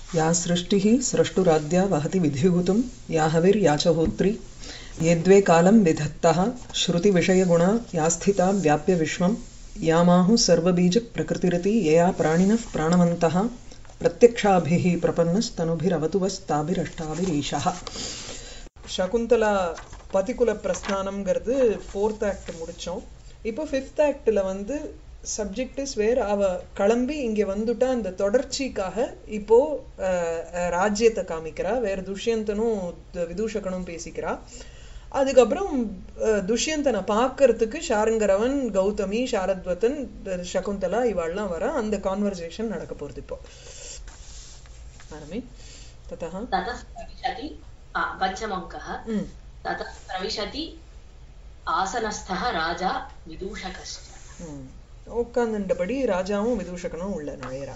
या सृष्टिः स्रष्टुराद्या वहति विधिभूतं या हविर्या च होत्री यद्वे कालं विधत्तः श्रुतिविषयगुणा या स्थिता व्याप्य विश्वं यामाहुः सर्वबीजप्रकृतिरिति यया प्राणिनः प्राणवन्तः प्रत्यक्षाभिः प्रपन्नस्तनुभिरवतु वस्ताभिरष्टाभिरीशः சகுந்தலா பதிகுல பிரஸ்தானம்ங்கிறது ஃபோர்த் ஆக்ட் முடித்தோம் இப்போ ஃபிஃப்த் ஆக்டில் வந்து சப்ஜெக்ட் இஸ் வேர் அவ கிளம்பி இங்கே வந்துட்டா அந்த தொடர்ச்சிக்காக இப்போ அஹ், அஹ், ராஜ்யத்தை காமிக்கிறா வேற துஷ்யந்தனும் த- விதூஷகனும் பேசிக்கிறா அதுக்கப்புறம் அஹ், துஷ்யந்தனை பார்க்கறதுக்கு ஷாருங்கரவன் கௌதமி சாரத்வதன் அஹ், சகுந்தலா இவாள்லாம் வர அந்த கான்வர்சேஷன் நடக்க போகிறது இப்போ ஆரம்பி ததா ततः प्रविशति आ, पञ्चमङ्कः ம் ततः प्रविशति आसनस्थः राजा विदूषकश्च ம். உட்கார்ந்துட்டபடி ராஜாவும் விதூஷகனும் உள்ள நுழையிறா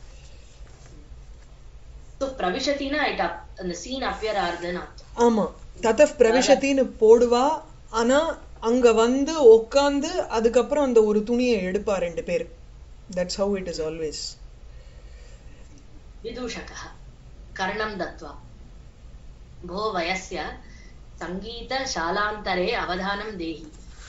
So, பிரவிஷத்தினா it up- அந்த சீன் அப்பியர் ஆறுதுன்னு அர்த்தம் ஆமா ததப் பிரவிஷத்தின்னு போடுவா ஆனா அங்க வந்து உட்காந்து அதுக்கப்புறம் அந்த ஒரு துணியை எடுப்பா ரெண்டு பேர் that's how it is always विदूषकः कर्णं दत्त्वा भो वयस्य सङ्गीतशालान्तरे अवधानं देहि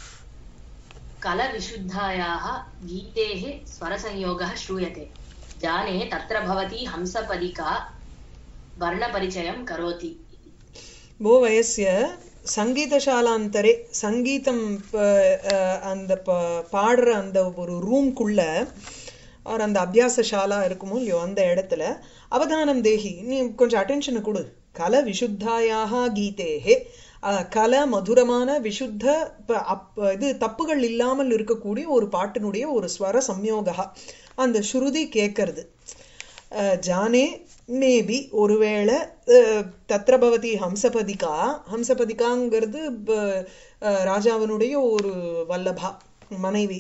कलविशुद्धायाः गीतेः स्वरसंयोगः श्रूयते जाने तत्र भवती हंसपदिका वर्णपरिचयं करोति போ வயசிய சங்கீதசாலாந்தரே சங்கீதம் ப- அஹ், அந்த ப- பாடுற அந்த ஒரு ரூம்குள்ள அவர் அந்த அபியாச ஷாலா இருக்குமோ இல்லையோ அந்த இடத்துல அவதானம் தேகி நீ கொஞ்சம் அட்டென்ஷனை கொடு கல விசுத்தாயாக கீதேஹே அஹ், கல மதுரமான விசுத்த ப- அப்- இது தப்புகள் இல்லாமல் இருக்கக்கூடிய ஒரு பாட்டினுடைய ஒரு ஸ்வர சம்யோகா அந்த ஸ்ருதி கேட்கறது அஹ், ஜானே மேபி ஒருவேளை அஹ், தத்ர பவதி ஹம்சபதிகா ஹம்சபதிகாங்கிறது ப- அஹ், ராஜாவினுடைய ஒரு வல்லபா மனைவி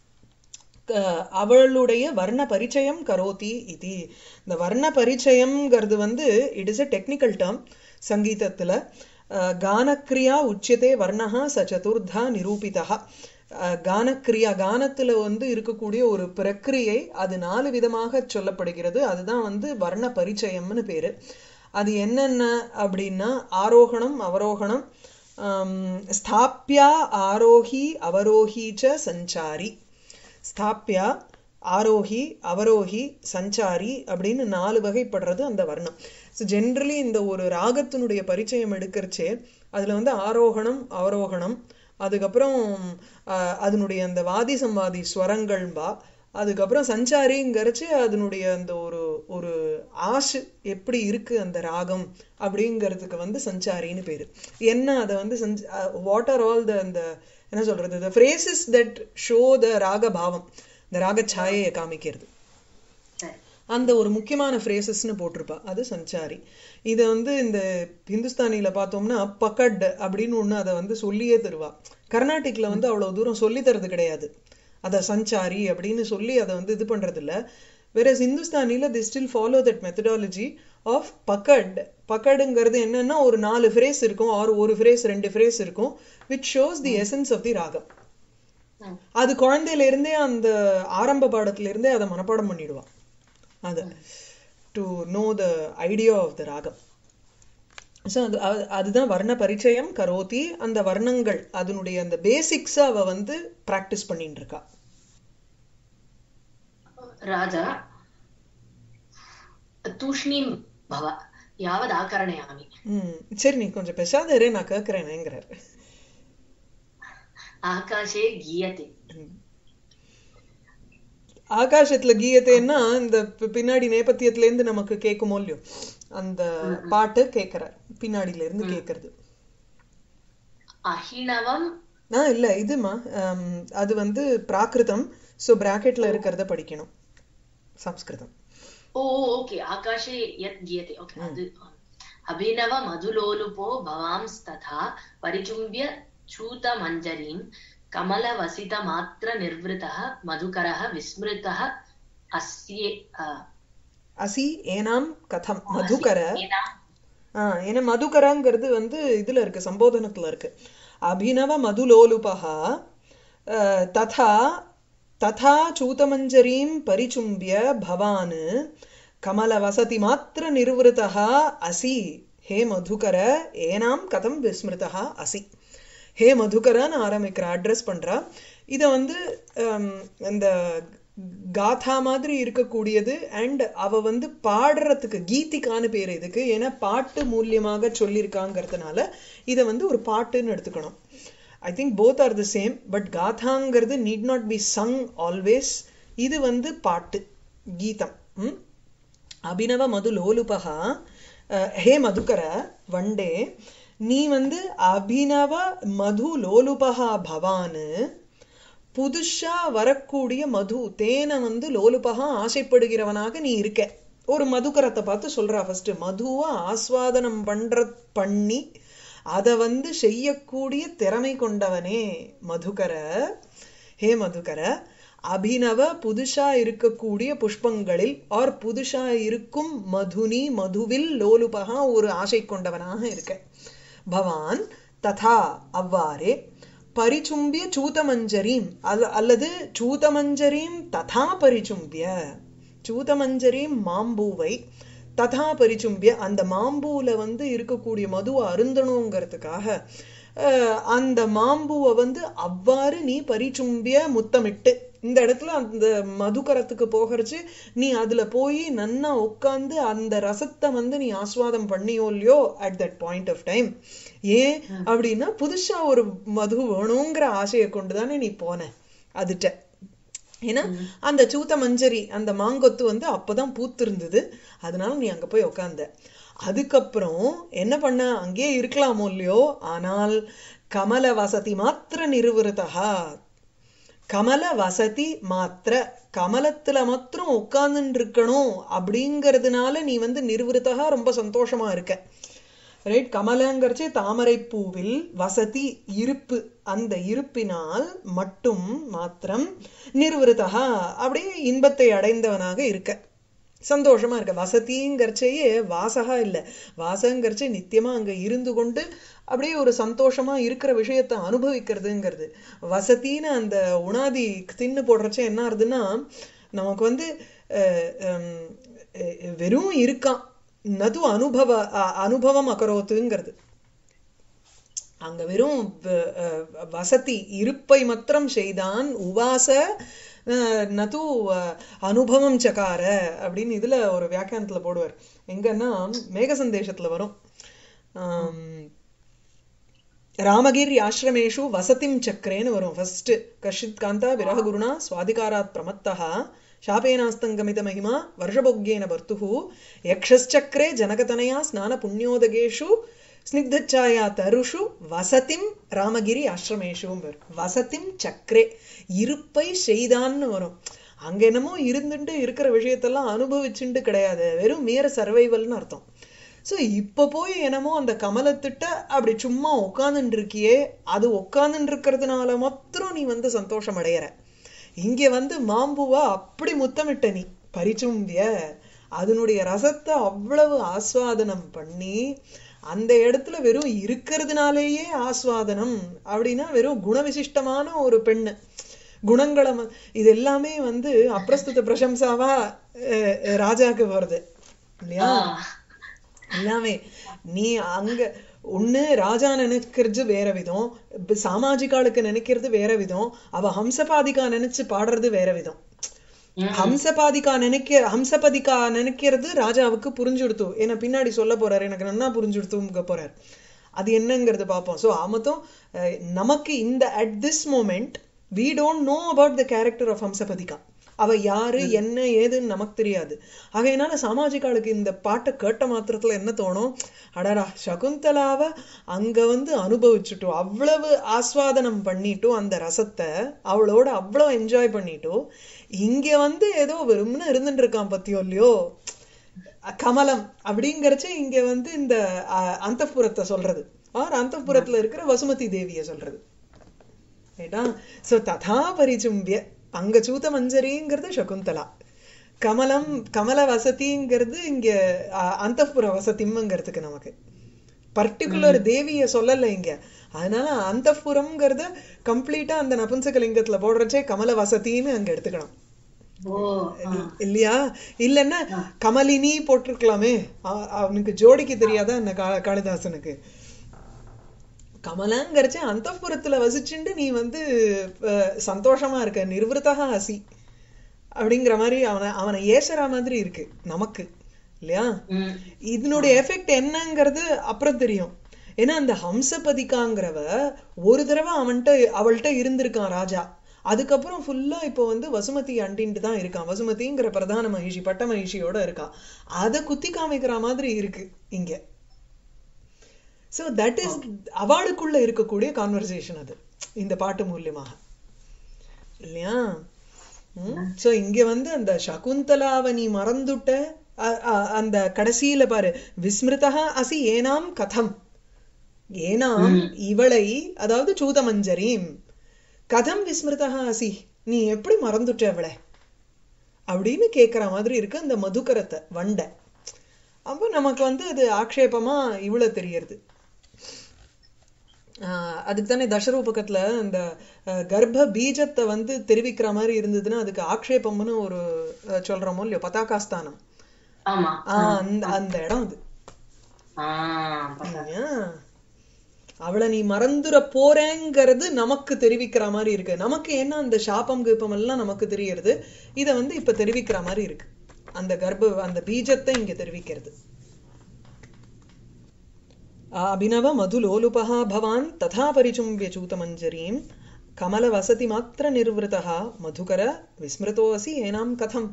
க- அவளுடைய வர்ண பரிச்சயம் கரோதி இது இந்த வர்ண பரிச்சயம்ங்கிறது வந்து it is a technical term சங்கீதத்துல அஹ், கானக்ரியா உச்சியதே வர்ணஹா ச சதுர்தா நிரூபிதா அஹ், கானக்ரியா கானத்துல வந்து இருக்கக்கூடிய ஒரு பிரக்கிரியை அது நாலு விதமாக சொல்லப்படுகிறது அதுதான் வந்து வர்ண பரிச்சயம்னு பேரு அது என்னென்ன அப்படின்னா ஆரோகணம் அவரோகணம் ஆம், ஸ்தாப்யா ஆரோஹி அவரோஹி ச சஞ்சாரி ஸ்தாப்யா ஆரோஹி அவரோஹி சஞ்சாரி அப்படின்னு நாலு வகைப்படுறது அந்த வர்ணம் ஸோ ஜென்ரலி இந்த ஒரு ராகத்தினுடைய பரிச்சயம் எடுக்கிறச்சே அதில் வந்து ஆரோகணம் அவரோகணம் அதுக்கப்புறம் ஆஹ், அதனுடைய அந்த வாதி சம்வாதி ஸ்வரங்கள்பா அதுக்கப்புறம் சஞ்சாரிங்கிறச்சு அதனுடைய அந்த ஒரு ஒரு ஆஷு எப்படி இருக்கு அந்த ராகம் அப்படிங்கிறதுக்கு வந்து சஞ்சாரின்னு பேரு என்ன அதை வந்து சஞ்ச் வாட் ஆர் ஆல் த அந்த என்ன சொல்றது the phrases that show the raga bhavam இந்த ராக சாயையை காமிக்கிறது சரி அந்த ஒரு முக்கியமான ஃப்ரேசஸ்னு போட்டிருப்பா அது சஞ்சாரி இதை வந்து இந்த ஹிந்துஸ்தானியில பார்த்தோம்னா பக்கட் அப்படின்னு ஒண்ணு அதை வந்து சொல்லியே தருவா கர்நாடிக்ல வந்து அவ்வளவு தூரம் சொல்லி தரது கிடையாது அதை சஞ்சாரி அப்படின்னு சொல்லி அதை வந்து இது பண்றது இல்ல வேற ஹிந்துஸ்தானில they still follow that methodology of pakad பக்கடுங்கிறது என்னன்னா ஒரு நாலு ஃப்ரேஸ் இருக்கும் ஆர் ஒரு ஃப்ரேஸ் ரெண்டு ஃப்ரேஸ் இருக்கும் which shows the essence of the ragam ம். அது குழந்தையில இருந்தே அந்த ஆரம்ப பாடத்துல இருந்தே அதை மனப்பாடம் பண்ணிடுவான் அது to know the idea of the ragam so அது அது- அதுதான் வர்ண பரிச்சயம் கரோதி அந்த வர்ணங்கள் அதனுடைய அந்த பேசிக்ஸை அவ வந்து ப்ராக்டிஸ் பண்ணிட்டு இருக்கா राजा तूष्णीं भव यावदाकर्णयामि ம் சரி நீ கொஞ்சம் பெசாத இரு நான் கேட்கிறேனேங்கிறார் आकाशे गीयते ஆகாசத்துல கீயத்தேன்னா இந்த பி- பின்னாடி நேபத்தியத்துல இருந்து நமக்கு கேட்குமோ இல்லையோ அந்த பாட்டு கேட்கிறார் பின்னாடில இருந்து கேட்கறது अहिणवं ஆ இல்ல இதுமா ஆம், அது வந்து பிராகிருதம் ஸோ பிராக்கெட்ல இருக்கிறத படிக்கணும் சம்ஸ்கிருதம் ओ ओके आकाशे यत् गीयते ओके अद् अभिनव मधुलोलुपो भवांस्तथा परिचुम्ब्य चूतमञ्जरीं कमलवसितमात्रनिर्वृतः मधुकरः विस्मृतः अस्ये अ, அசி ஏனாம் கதம் மதுகர एनां ஆ ஏன்னா மதுகரங்கிறது வந்து இதுல இருக்கு சம்போதனத்துல இருக்கு அபினவ மதுலோலுபகா அஹ், ததா ததா சூதமஞ்சரீம் பரிச்சும்பிய பவான் கமல வசதி மாத்திர நிர்வൃതா அசி ஹே மதுகர ஏனாம் கதம் விஸ்மிருதா அசி ஹே மதுகரன்னு ஆரம்பிக்கிற அட்ரஸ் பண்றா இத வந்து ஹம், இந்த காதா மாதிரி இருக்கக்கூடியது அண்ட் அவ வந்து பாடுறதுக்கு கீதிக்கான பேர் இதுக்கு ஏன்னா பாட்டு மூலியமாக சொல்லியிருக்காங்கிறதுனால இதை வந்து ஒரு பாட்டுன்னு எடுத்துக்கணும் I think both are the same but காதாங்கிறது need not be sung always இது வந்து பாட்டு கீதம் ம்? அபினவ மது லோலுபகா அஹ், ஹே மதுகர வண்டே நீ வந்து அபினவ மது லோலுபகா பவானு புதுசா வரக்கூடிய மது தேனை வந்து லோலுபகா ஆசைப்படுகிறவனாக நீ இருக்க ஒரு மதுக்கரத்தை பார்த்து சொல்றா ஃபர்ஸ்ட் மதுவை ஆஸ்வாதனம் பண்ற பண்ணி அதை வந்து செய்யக்கூடிய திறமை கொண்டவனே மதுகர ஹே மதுகர அபினவ புதுசா இருக்கக்கூடிய புஷ்பங்களில் ஆர் புதுசா இருக்கும் மதுனி மதுவில் லோலுபகா ஒரு ஆசை கொண்டவனாக இருக்க பவான் ததா அவ்வாறே பரிச்சும்பிய சூதமஞ்சரீம் அல்ல அல்லது சூதமஞ்சரீம் ததா பரிச்சும்பிய சூதமஞ்சரீம் மாம்பூவை ததா பரிச்சும்பிய அந்த மாம்பூல வந்து இருக்கக்கூடிய மதுவை அருந்தணுங்கிறதுக்காக அஹ், அந்த மாம்பூவை வந்து அவ்வாறு நீ பரிச்சும்பிய முத்தமிட்டு இந்த இடத்துல அந்த மதுக்கரத்துக்கு போகிறச்சு நீ அதுல போய் நன்னா உட்கார்ந்து அந்த ரசத்தை வந்து நீ ஆஸ்வாதம் பண்ணியோ இல்லையோ at that point of time ஏன் அப்படின்னா புதுசா ஒரு மது வேணுங்கிற ஆசையை கொண்டுதானே நீ போன அதுட்ட ஏன்னா அந்த சூத்த மஞ்சரி அந்த மாங்கொத்து வந்து அப்பதான் பூத்திருந்தது அதனால நீ அங்க போய் உக்காந்த அதுக்கப்புறம் என்ன பண்ண அங்கேயே இருக்கலாமோ இல்லையோ ஆனால் கமல வசதி மாத்திர நிறுவருதா கமல வசதி மாத்திர கமலத்துல மாத்திரம் உட்கார்ந்துட்டு இருக்கணும் அப்படிங்கறதுனால நீ வந்து நிர்வൃതா ரொம்ப சந்தோஷமா இருக்க ரைட் கமலங்கிறச்சு தாமரை பூவில் வசதி இருப்பு அந்த இருப்பினால் மட்டும் மாத்திரம் நிர்வൃതா அப்படியே இன்பத்தை அடைந்தவனாக இருக்க சந்தோஷமா இருக்க வசதிங்கிறச்சேயே வாசகா இல்ல வாசங்கிறச்சு நித்தியமா அங்க இருந்து கொண்டு அப்படியே ஒரு சந்தோஷமா இருக்கிற விஷயத்தை அனுபவிக்கிறதுங்கிறது வசதின்னு அந்த உணாதி தின்னு போடுறச்சே என்ன ஆகுதுன்னா நமக்கு வந்து அஹ், ஹம், அஹ், வெறும் இருக்கான் நது அனுபவ அ- அனுபவம் அகரோத்துங்கிறது அங்க வெறும் வ- அஹ் வசதி இருப்பை மாத்திரம் செய்தான் உவாச அஹ், நது அஹ், அனுபவம் சகார அப்படின்னு இதுல ஒரு வியாக்கியானத்துல போடுவார் எங்கன்னா மேக சந்தேஷத்துல வரும் ஆம், ராமகிரி ஆசிரமேஷு வசதிம் சக்கரேன்னு வரும் ஃபர்ஸ்ட் கஷித் காந்தா விரககுருணா சுவாதிகாராத் பிரமத்தः शापेनास्तङ्गमित महिमा वर्षभोग्येन भर्तुः यक्षश्चक्रे जनकतनया स्नानपुण्योदगेषु ஸ்னிக்தச்சாயா தருஷு வசதிம் ராமகிரி ஆசிரமேஷும் வரும் வசதிம் சக்கரே இருப்பை செய்தான்னு வரும் அங்க என்னமோ இருந்துட்டு இருக்கிற விஷயத்தெல்லாம் அனுபவிச்சுட்டு கிடையாது வெறும் மேற சர்வைவல்னு அர்த்தம் சோ இப்ப போய் என்னமோ அந்த கமலத்திட்ட அப்படி சும்மா உட்கார்ந்துட்டு இருக்கியே அது உட்கார்ந்துட்டு இருக்கிறதுனால மாத்திரம் நீ வந்து சந்தோஷம் அடையற இங்க வந்து மாம்புவா அப்படி முத்தமிட்ட நீ பரிச்சும்பிய அதனுடைய ரசத்தை அவ்வளவு ஆஸ்வாதனம் பண்ணி அந்த இடத்துல வெறும் இருக்கிறதுனாலேயே ஆஸ்வாதனம் அப்படின்னா வெறும் குணவிசிஷ்டமான ஒரு பெண்ணு குணங்களை ம- இது எல்லாமே வந்து அப்பிரஸ்துத பிரசம்சாவா அஹ், அஹ், ராஜாக்கு வருது இல்லையா எல்லாமே நீ அங்க ஒண்ணு ராஜா நினைக்கிறது வேற விதம் இப்ப சாமாஜிகாளுக்கு நினைக்கிறது வேற விதம் அவ ஹம்சபாதிகா நினைச்சு பாடுறது வேற விதம் ஹம்சபாதிகா நினைக்க ஹம்சபதிகா நினைக்கிறது ராஜாவுக்கு புரிஞ்சுடுத்து ஏன்னா பின்னாடி சொல்ல போறாரு எனக்கு நன்னா புரிஞ்சுடுத்துங்க போறாரு அது என்னங்கிறது பார்ப்போம் ஸோ ஆமத்தும் அஹ், நமக்கு இந்த at this moment we don't know about the character of Hamsapadika அவ யாரு என்ன ஏதுன்னு நமக்கு தெரியாது ஆகையினால சாமாஜிகாளுக்கு இந்த பாட்டை கேட்ட மாத்திரத்துல என்ன தோணும் அடடா சகுந்தலாவ அங்க வந்து அனுபவிச்சுட்டோம் அவ்வளவு ஆஸ்வாதனம் பண்ணிட்டோம் அந்த ரசத்தை அவளோட அவ்வளவு என்ஜாய் பண்ணிட்டோம் இங்க வந்து ஏதோ வெறும்னு இருந்துட்டு இருக்கான் பத்தியோ இல்லையோ கமலம் அப்படிங்கறச்ச இங்க வந்து இந்த அந்தப்புறத்தை சொல்றது ஆர் அந்தப்புறத்துல இருக்கிற வசுமதி தேவிய சொல்றது ரைட்டா சோ ததா பரிச்சும்பிய அங்க சூத மஞ்சரிங்கிறது சகுந்தலா கமலம் கமல வசதிங்கிறது இங்க அந்தப்புற வசதிம்ங்கிறதுக்கு நமக்கு பர்டிகுலர் தேவிய சொல்லல இங்க அதனால அந்தப்புறம்ங்கிறத கம்ப்ளீட்டா அந்த நபும்சகலிங்கத்துல போடுறச்சே கமல வசதின்னு அங்க எடுத்துக்கணும் ஓ ஆ. இல்லையா இல்லைன்னா கமலினி போட்டிருக்கலாமே அ- அவனுக்கு ஜோடிக்கு தெரியாதா இந்த கா- காளிதாசனுக்கு கமலங்கிறச்ச அந்தப்புறத்துல வசிச்சுண்டு நீ வந்து அஹ், சந்தோஷமா இருக்க நிர்வൃതா அசி அப்படிங்கிற மாதிரி அவனை அவனை ஏசறா மாதிரி இருக்கு நமக்கு இல்லையா ம் இதனுடைய எஃபெக்ட் என்னங்கிறது அப்புறம் தெரியும் ஏன்னா அந்த ஹம்சபதிகாங்கிறவ ஒரு தடவை அவன்கிட்ட அவள்கிட்ட இருந்திருக்கான் ராஜா அதுக்கப்புறம் ஃபுல்லா இப்போ வந்து வசுமதி அண்டின்ட்டு தான் இருக்கான் வசுமதிங்கிற பிரதான மகிஷி பட்ட மகிஷியோட இருக்கான் அதை குத்தி காமிக்கிற மாதிரி இருக்கு இங்க சோ தட் இஸ் அவளுக்குள்ள இருக்கக்கூடிய கான்வர்சேஷன் அது இந்த பாட்டு மூலியமாக இல்லையா சோ இங்க வந்து அந்த சகுந்தலாவை நீ மறந்துட்ட அ- அ- அந்த கடைசியில பாரு விஸ்மிருதா அசி ஏனாம் கதம் ஏனாம் இவளை அதாவது சூதமஞ்சரீம் கதம் விஸ்மிருதா அசி நீ எப்படி மறந்துட்ட அவளை அப்படின்னு கேக்குற மாதிரி இருக்கு அந்த மதுக்கரத்தை வண்டை அப்போ நமக்கு வந்து அது ஆக்ஷேபமா இவ்வளவு தெரியறது ஆஹ் அதுக்கு தானே தசரூபகத்துல அந்த அஹ், கர்ப்ப பீஜத்தை வந்து தெரிவிக்கிற மாதிரி இருந்ததுன்னா அதுக்கு ஆக்ஷேபம்னு ஒரு அஹ், சொல்றோமோ இல்லையோ பதாகாஸ்தானம் ஆமா ஆஹ் அந்த அந்த இடம் அது ஆஹ் பரவாயில்ல. இல்லையா? அவளை நீ மறந்துட போறேங்கிறது நமக்கு தெரிவிக்கிற மாதிரி இருக்கு நமக்கு என்ன அந்த சாபம் கீப்பம் எல்லாம் நமக்கு தெரியறது இத வந்து இப்ப தெரிவிக்கிற மாதிரி இருக்கு அந்த கர்ப்ப அந்த பீஜத்தை இங்க தெரிவிக்கிறது அபினவ மதுலோலுபः भवान् तथा परिचुम्ब्य चूतमञ्जरीं कमलवसतिमात्र निर्वृतः मधुकर विस्मृतोऽसि एनां कथम्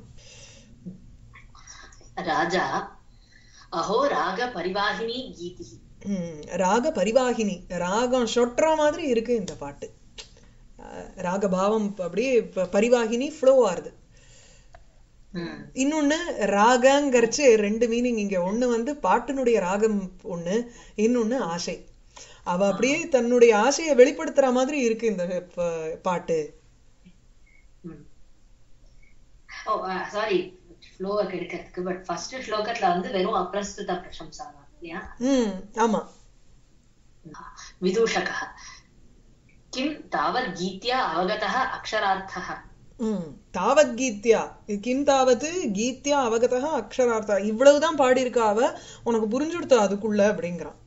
ராஜா அஹோ ராக பரிவாகினி கீதி ம், ராக பரிவாகினி ராகம் சொட்டுற மாதிரி இருக்கு இந்த பாட்டு அஹ், ராக பாவம் அப்படியே ப- பரிவாகினி ஃப்ளோ ஆறுது ம் இன்னொன்னு ராகங்கிறச்சு ரெண்டு மீனிங் இங்க ஒண்ணு வந்து பாட்டினுடைய ராகம் ஒண்ணு இன்னொன்னு ஆசை அவ அப்படியே தன்னுடைய ஆசையை வெளிப்படுத்துற மாதிரி இருக்கு இந்த ப- பாட்டு ம். ஓ சாரி ஃப்ளோவை கெடுக்கிறதுக்கு பட் ஃபர்ஸ்ட் ஸ்லோகத்துல வந்து வெறும் அப்பிரஸ்துத பிரசம்சா தான் இல்லையா ம் ஆமா विदूषकः किं तावत् गीत्या अवगतः अक्षरार्थः ம் தாவத் கீத்யா இது கிம் தாவத்து கீத்யா அவகதா அக்ஷரார்த்தா இவ்வளவுதான் பாடியிருக்கா அவ உனக்கு புரிஞ்சுடுத்தா அதுக்குள்ள அப்படிங்கிறான்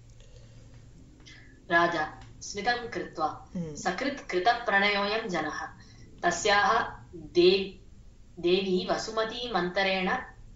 राजा स्मितं कृत्वा ம். सकृत् कृतप्रणयोऽयं जनः तस्याः देव देवी वसुमती मन्तरेण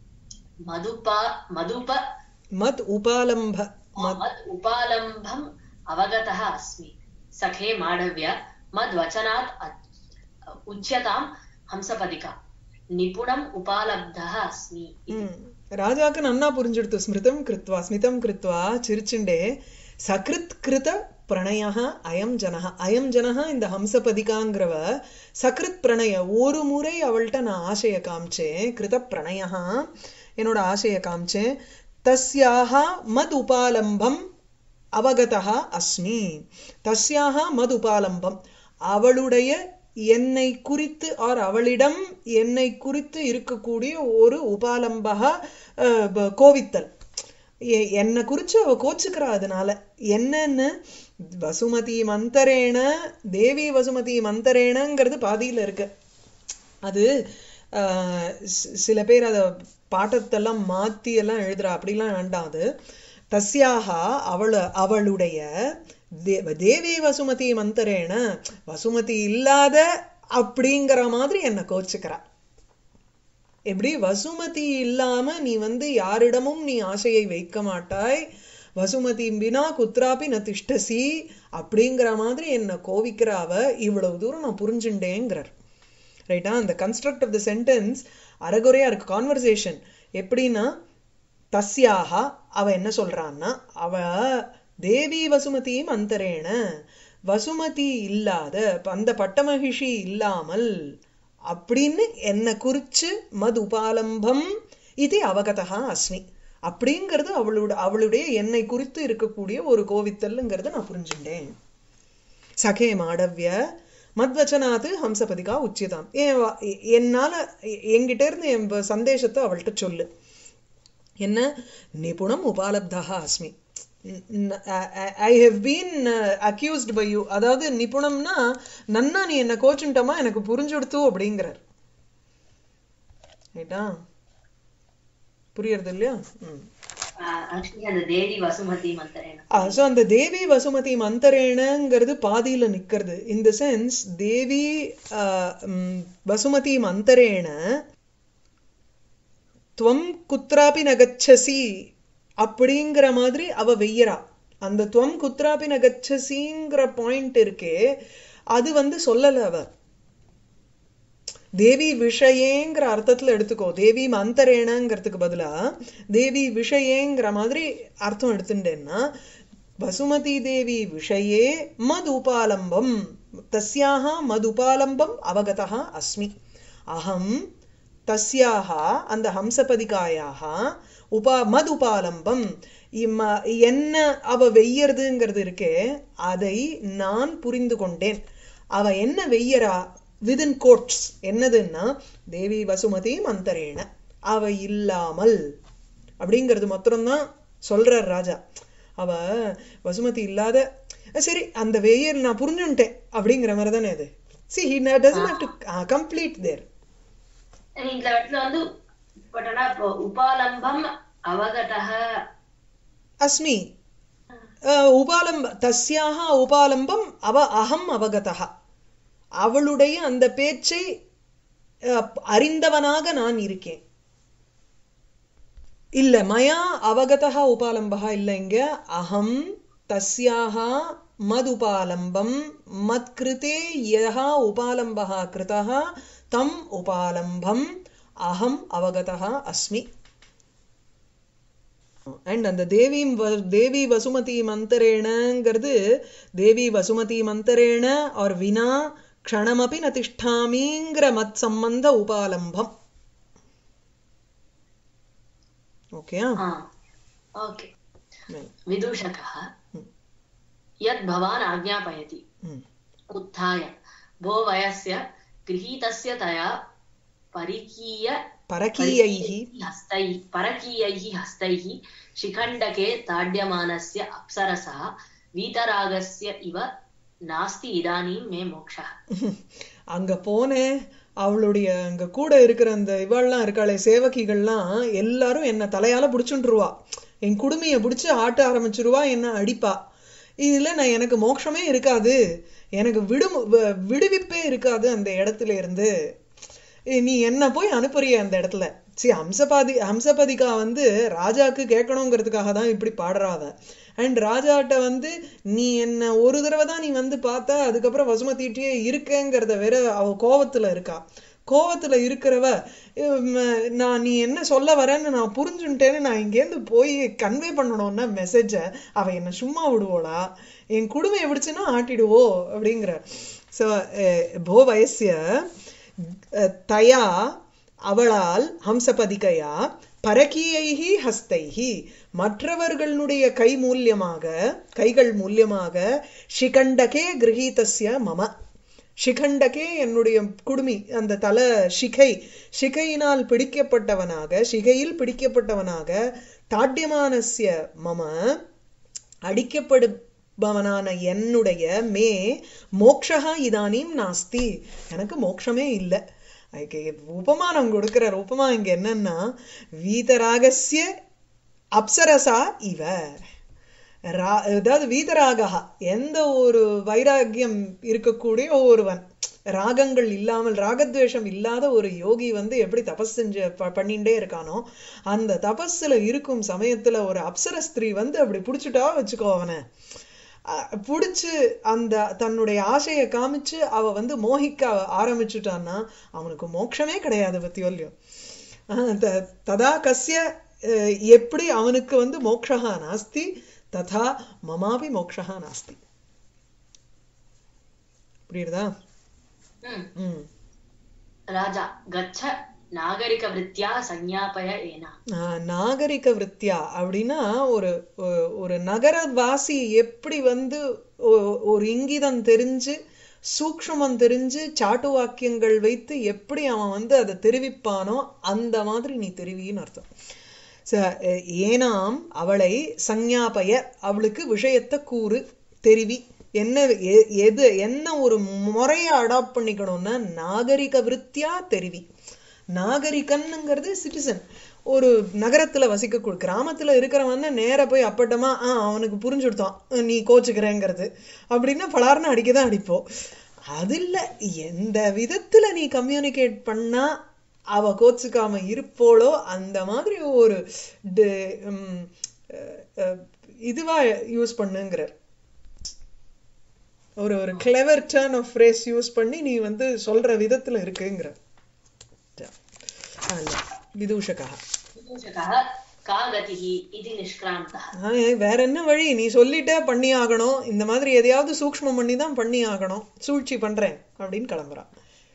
मधुपा मधुप மத் உபாலம்ப மத் मद् उपालम्भम् अवगतः अस्मि सखे माढव्य मद्वचनात् अ- उच्यतां हंसपदिका निपुणम् उपालब्धः अस्मि इति। ம். ராஜாக்கு நன்னா புரிஞ்சுடுத்து ஸ்மிருதம் கிருத்வா ஸ்மிதம் கிருத்வா சிரிச்சுண்டே சகிருத் கிருத பிரணய அயம் ஜனஹ அயம் ஜனஹ இந்த ஹம்சபதிகாங்கிறவ சகிருத் பிரணய ஒரு முறை அவள்கிட்ட நான் ஆசைய காமிச்சேன் கிருத பிரணய என்னோட ஆசைய காமிச்சேன் தஸ்யாக மத் உபாலம்பம் அவகதா அஸ்மி தஸ்யாக மது உபாலம்பம் அவளுடைய என்னை குறித்து ஆர் அவளிடம் என்னை குறித்து இருக்கக்கூடிய ஒரு உபாலம்பக அஹ், ப- கோவித்தல் எ- என்னை குறிச்சு அவ கோச்சுக்கிறா அதனால என்னன்னு வசுமதி மந்தரேன தேவி வசுமதி மந்தரேனங்கிறது பாதியில இருக்கு அது ஆஹ், சி- சில பேர் அத பாட்டத்தெல்லாம் மாத்தி எல்லாம் எழுதுறா அப்படிலாம் வேண்டாம் அது தஸ்யாக அவள அவளுடைய தே- தேவி வசுமதி மந்தரேன வசுமதி இல்லாத அப்படிங்கிற மாதிரி என்ன கோச்சுக்கிறா எப்படி வசுமதி இல்லாம நீ வந்து யாரிடமும் நீ ஆசையை வைக்க மாட்டாய் வசுமதி பினா குத்ராபி ந திஷ்டசி அப்படிங்கிற மாதிரி என்ன கோவிக்கிற அவ இவ்வளவு தூரம் நான் புரிஞ்சுட்டேங்கிறார் ரைட்டா அந்த கன்ஸ்ட்ரக்ட் ஆஃப் த சென்டென்ஸ் அறகுறையா இருக்கு கான்வர்சேஷன் எப்படின்னா தஸ்யாக அவ என்ன சொல்றான்னா அவ தேவி வசுமதியும் அந்தரேன வசுமதி இல்லாத அந்த பட்டமகிஷி இல்லாமல் அப்படின்னு என்ன குறிச்சு மது உபாலம்பம் இது அவகதா அஸ்மி அப்படிங்கிறது அவளோட அவளுடைய என்னை குறித்து இருக்கக்கூடிய ஒரு கோவித்தல்ங்கிறத நான் புரிஞ்சுட்டேன் சகே மாடவ்ய மத்வச்சனாத்து ஹம்சபதிகா உச்சிதாம் ஏன் வா- எ- என்னால எ- என்கிட்ட இருந்து என் வ- சந்தேஷத்தை அவள்கிட்ட சொல்லு என்ன நிபுணம் உபாலப்தா அஸ்மி I have been accused by you அதாவது நிபுணம்னா நன்னா நீ என்ன கோச்சுட்டமா எனக்கு புரிஞ்சுடுத்து அப்படிங்கிறார் ரைட்டா புரியுறது இல்லையா ம் ஆக்சுவலி அந்த தேவி வசுமதி மந்திரேன ஸோ அந்த தேவி வசுமதி மந்தரேணங்கிறது பாதியில நிக்கிறது இந்த சென்ஸ் தேவி ஆஹ், ம், வசுமதி மந்தரேண துவம் குத்ராபி நகச்சசி அப்படிங்கிற மாதிரி அவ வெய்யறா அந்த துவம் குத்ராபி நகச்சசிங்கிற பாயிண்ட் இருக்கே அது வந்து சொல்லல அவ தேவி விஷயேங்கிற அர்த்தத்துல எடுத்துக்கோ தேவி மந்தரேணங்கிறதுக்கு பதிலா தேவி விஷயேங்கிற மாதிரி அர்த்தம் எடுத்துட்டேன்னா வசுமதி தேவி விஷயே மதுபாலம்பம் தஸ்யாக மதுபாலம்பம் அவகதா அஸ்மி அகம் தஸ்யாக அந்த ஹம்சபதிகாயாக உபா மதுபாலம்பம் இம்ம என்ன அவ வெய்யறதுங்கிறது இருக்கே அதை நான் புரிந்து கொண்டேன் அவ என்ன வெய்யறா விதின் கோட்ஸ் என்னதுன்னா தேவி வசுமதி மந்தரேன அவ இல்லாமல் அப்படிங்கிறது மாத்திரம்தான் சொல்றார் ராஜா அவ வசுமதி இல்லாத அஹ் சரி அந்த வெய்யர் நான் புரிஞ்சுட்டேன் அப்படிங்கிற மாதிரி தானே அது see he doesn't have to complete there இந்த இடத்துல வந்து பட் ஆனா இப்போ உபாலம்பம் அவகதः அஸ்மி அஹ், உபாலம்ப தஸ்யாக உபாலம்பம் அவ அகம் அவகதா அவளுடைய அந்த பேச்சை அஹ், அறிந்தவனாக நான் இருக்கேன் இல்ல மயா அவகதா உபாலம்பா இல்ல இங்க அகம் தஸ்யாக மத் உபாலம்பம் மத் கிருதே யஹா உபாலம்பः கிருதः தம் உபாலம்பம் அகம் அவகதா அஸ்மி அண்ட் அந்த தேவி தேவி வசுமதி மந்தரேணங்கிறது தேவி வசுமதி மந்தரேண ஆர் வினா க்ஷணமபி ந திஷ்டாமிங்கிற மத் சம்பந்த உபாலம்பம் ஓகே ओके विदूषकः यद् भवान् आज्ञापयति उत्थाय भो वयस्य गृहीतस्य तया परिकीय பரகீயைः हस्तैः परकीयैः हस्तैः शिखण्डके ताड्यमानस्य अप्सरसः वीतरागस्य इव नास्ति इदानीं मे मोक्षः அங்க போனேன் அவளுடைய அங்க கூட இருக்கிற அந்த இவாள்லாம் இருக்காளே சேவகிகள்லாம் எல்லாரும் என்ன தலையால புடிச்சுட்டுருவா என் குடுமைய பிடிச்சு ஆட்ட ஆரம்பிச்சிருவா என்ன அடிப்பா இதுல நான் எனக்கு மோட்சமே இருக்காது எனக்கு விடு விடுவிப்பே இருக்காது அந்த இடத்துல இருந்து ஏய், நீ என்ன போய் அனுப்புறிய அந்த இடத்துல சரி ஹம்சபாதி ஹம்சபதிகா வந்து ராஜாக்கு கேட்கணுங்கிறதுக்காக தான் இப்படி பாடுறாவ அண்ட் ராஜாட்ட வந்து நீ என்ன ஒரு தடவை தான் நீ வந்து பார்த்த அதுக்கப்புறம் வசுமதிட்டே இருக்கேங்கிறத வேற அவ கோவத்துல இருக்கா கோவத்துல இருக்கிறவ உம், நான் நீ என்ன சொல்ல வரேன்னு நான் புரிஞ்சுட்டேன்னு நான் இங்கேருந்து போய் கன்வே பண்ணணும்னா மெசேஜை அவ என்ன சும்மா விடுவோளா என் குடுமையை பிடிச்சுன்னா ஆட்டிடுவோ அப்படிங்கிற ஸோ போ வயசிய அஹ், தயா அவளால் ஹம்சபதிகையா பரகீயைஹி ஹஸ்தைஹி மற்றவர்களுடைய கை மூல்யமாக கைகள் மூல்யமாக ஷிகண்டகே கிரகீதஸ்ய மம ஷிகண்டகே என்னுடைய குடுமி அந்த தல ஷிகை ஷிகையினால் பிடிக்கப்பட்டவனாக ஷிகையில் பிடிக்கப்பட்டவனாக தாட்யமானஸ்ய மம அடிக்கப்படுபவனான என்னுடைய மே மோக்ஷா இதானீம் நாஸ்தி எனக்கு மோட்சமே இல்லை அதுக்கு உபமானம் கொடுக்கிறார் உபமா இங்க என்னன்னா வீதராகஸ்ய அப்சரசா இவ ரா- அதாவது வீதராகா எந்த ஒரு வைராக்கியம் இருக்கக்கூடிய ஒருவன் ராகங்கள் இல்லாமல் ராகத்வேஷம் இல்லாத ஒரு யோகி வந்து எப்படி தபஸ் செஞ்சு ப- பண்ணிண்டே இருக்கானோ அந்த தபஸ்ல இருக்கும் சமயத்துல ஒரு அப்சர ஸ்திரீ வந்து அப்படி புடிச்சுட்டா வச்சுக்கோ அவனை அஹ் புடிச்சு அந்த தன்னுடைய ஆசையை காமிச்சு அவ வந்து மோகிக்க ஆரம்பிச்சுட்டான்னா அவனுக்கு மோட்சமே கிடையாது பத்தியோல்யோ அஹ் த- ததா கஸ்ய அஹ் எப்படி அவனுக்கு வந்து மோக்ஷா நாஸ்தி ததா மமாபி மோக்ஷா நாஸ்தி புரியுறதா ம். ம் राजा गच्छ नागरिकवृत्त्या संज्ञापय एना ஆஹ் நாகரிக விருத்தியா அப்படின்னா ஒரு ஒ- ஒரு நகரவாசி எப்படி வந்து ஒ- ஒரு இங்கிதம் தெரிஞ்சு சூக்ஷ்மம் தெரிஞ்சு சாட்டு வாக்கியங்கள் வைத்து எப்படி அவன் வந்து அதை தெரிவிப்பானோ அந்த மாதிரி நீ தெரிவின்னு அர்த்தம் ச- எ- ஏனாம் அவளை சஞ்ஞாபய அவளுக்கு விஷயத்தை கூறு தெரிவி என்ன எ- எது என்ன ஒரு முறையை அடாப்ட் பண்ணிக்கணும்னா நாகரிக விருத்தியா தெரிவி நாகரிகன்னுங்கிறது சிட்டிசன் ஒரு நகரத்துல வசிக்க கிராமத்துல இருக்கிறவன் நேர போய் அப்பட்டமா ஆ அவனுக்கு புரிஞ்சுடுத்தான் நீ கோச்சுக்கிறேங்கிறது அப்படின்னா பலார்னு அடிக்கதான் அடிப்போம் அது இல்ல எந்த விதத்துல நீ கம்யூனிகேட் பண்ணா அவ கோச்சுக்காம இருப்போளோ அந்த மாதிரி ஒரு டு- உம், அஹ், அஹ், இதுவா யூஸ் பண்ணுங்கிறார் ஒரு ஒரு clever turn of phrase use பண்ணி நீ வந்து சொல்ற விதத்துல இருக்குங்கிற அல்ல விதூஷகா विदूषकः का गतिः इति निष्क्रान्तः ஆ, வேற என்ன வழி நீ சொல்லிட்டே பண்ணி ஆகணும் இந்த மாதிரி எதையாவது சூக்ஷ்மம் பண்ணி தான் பண்ணி ஆகணும் சூழ்ச்சி பண்றேன் அப்படின்னு கிளம்புறான்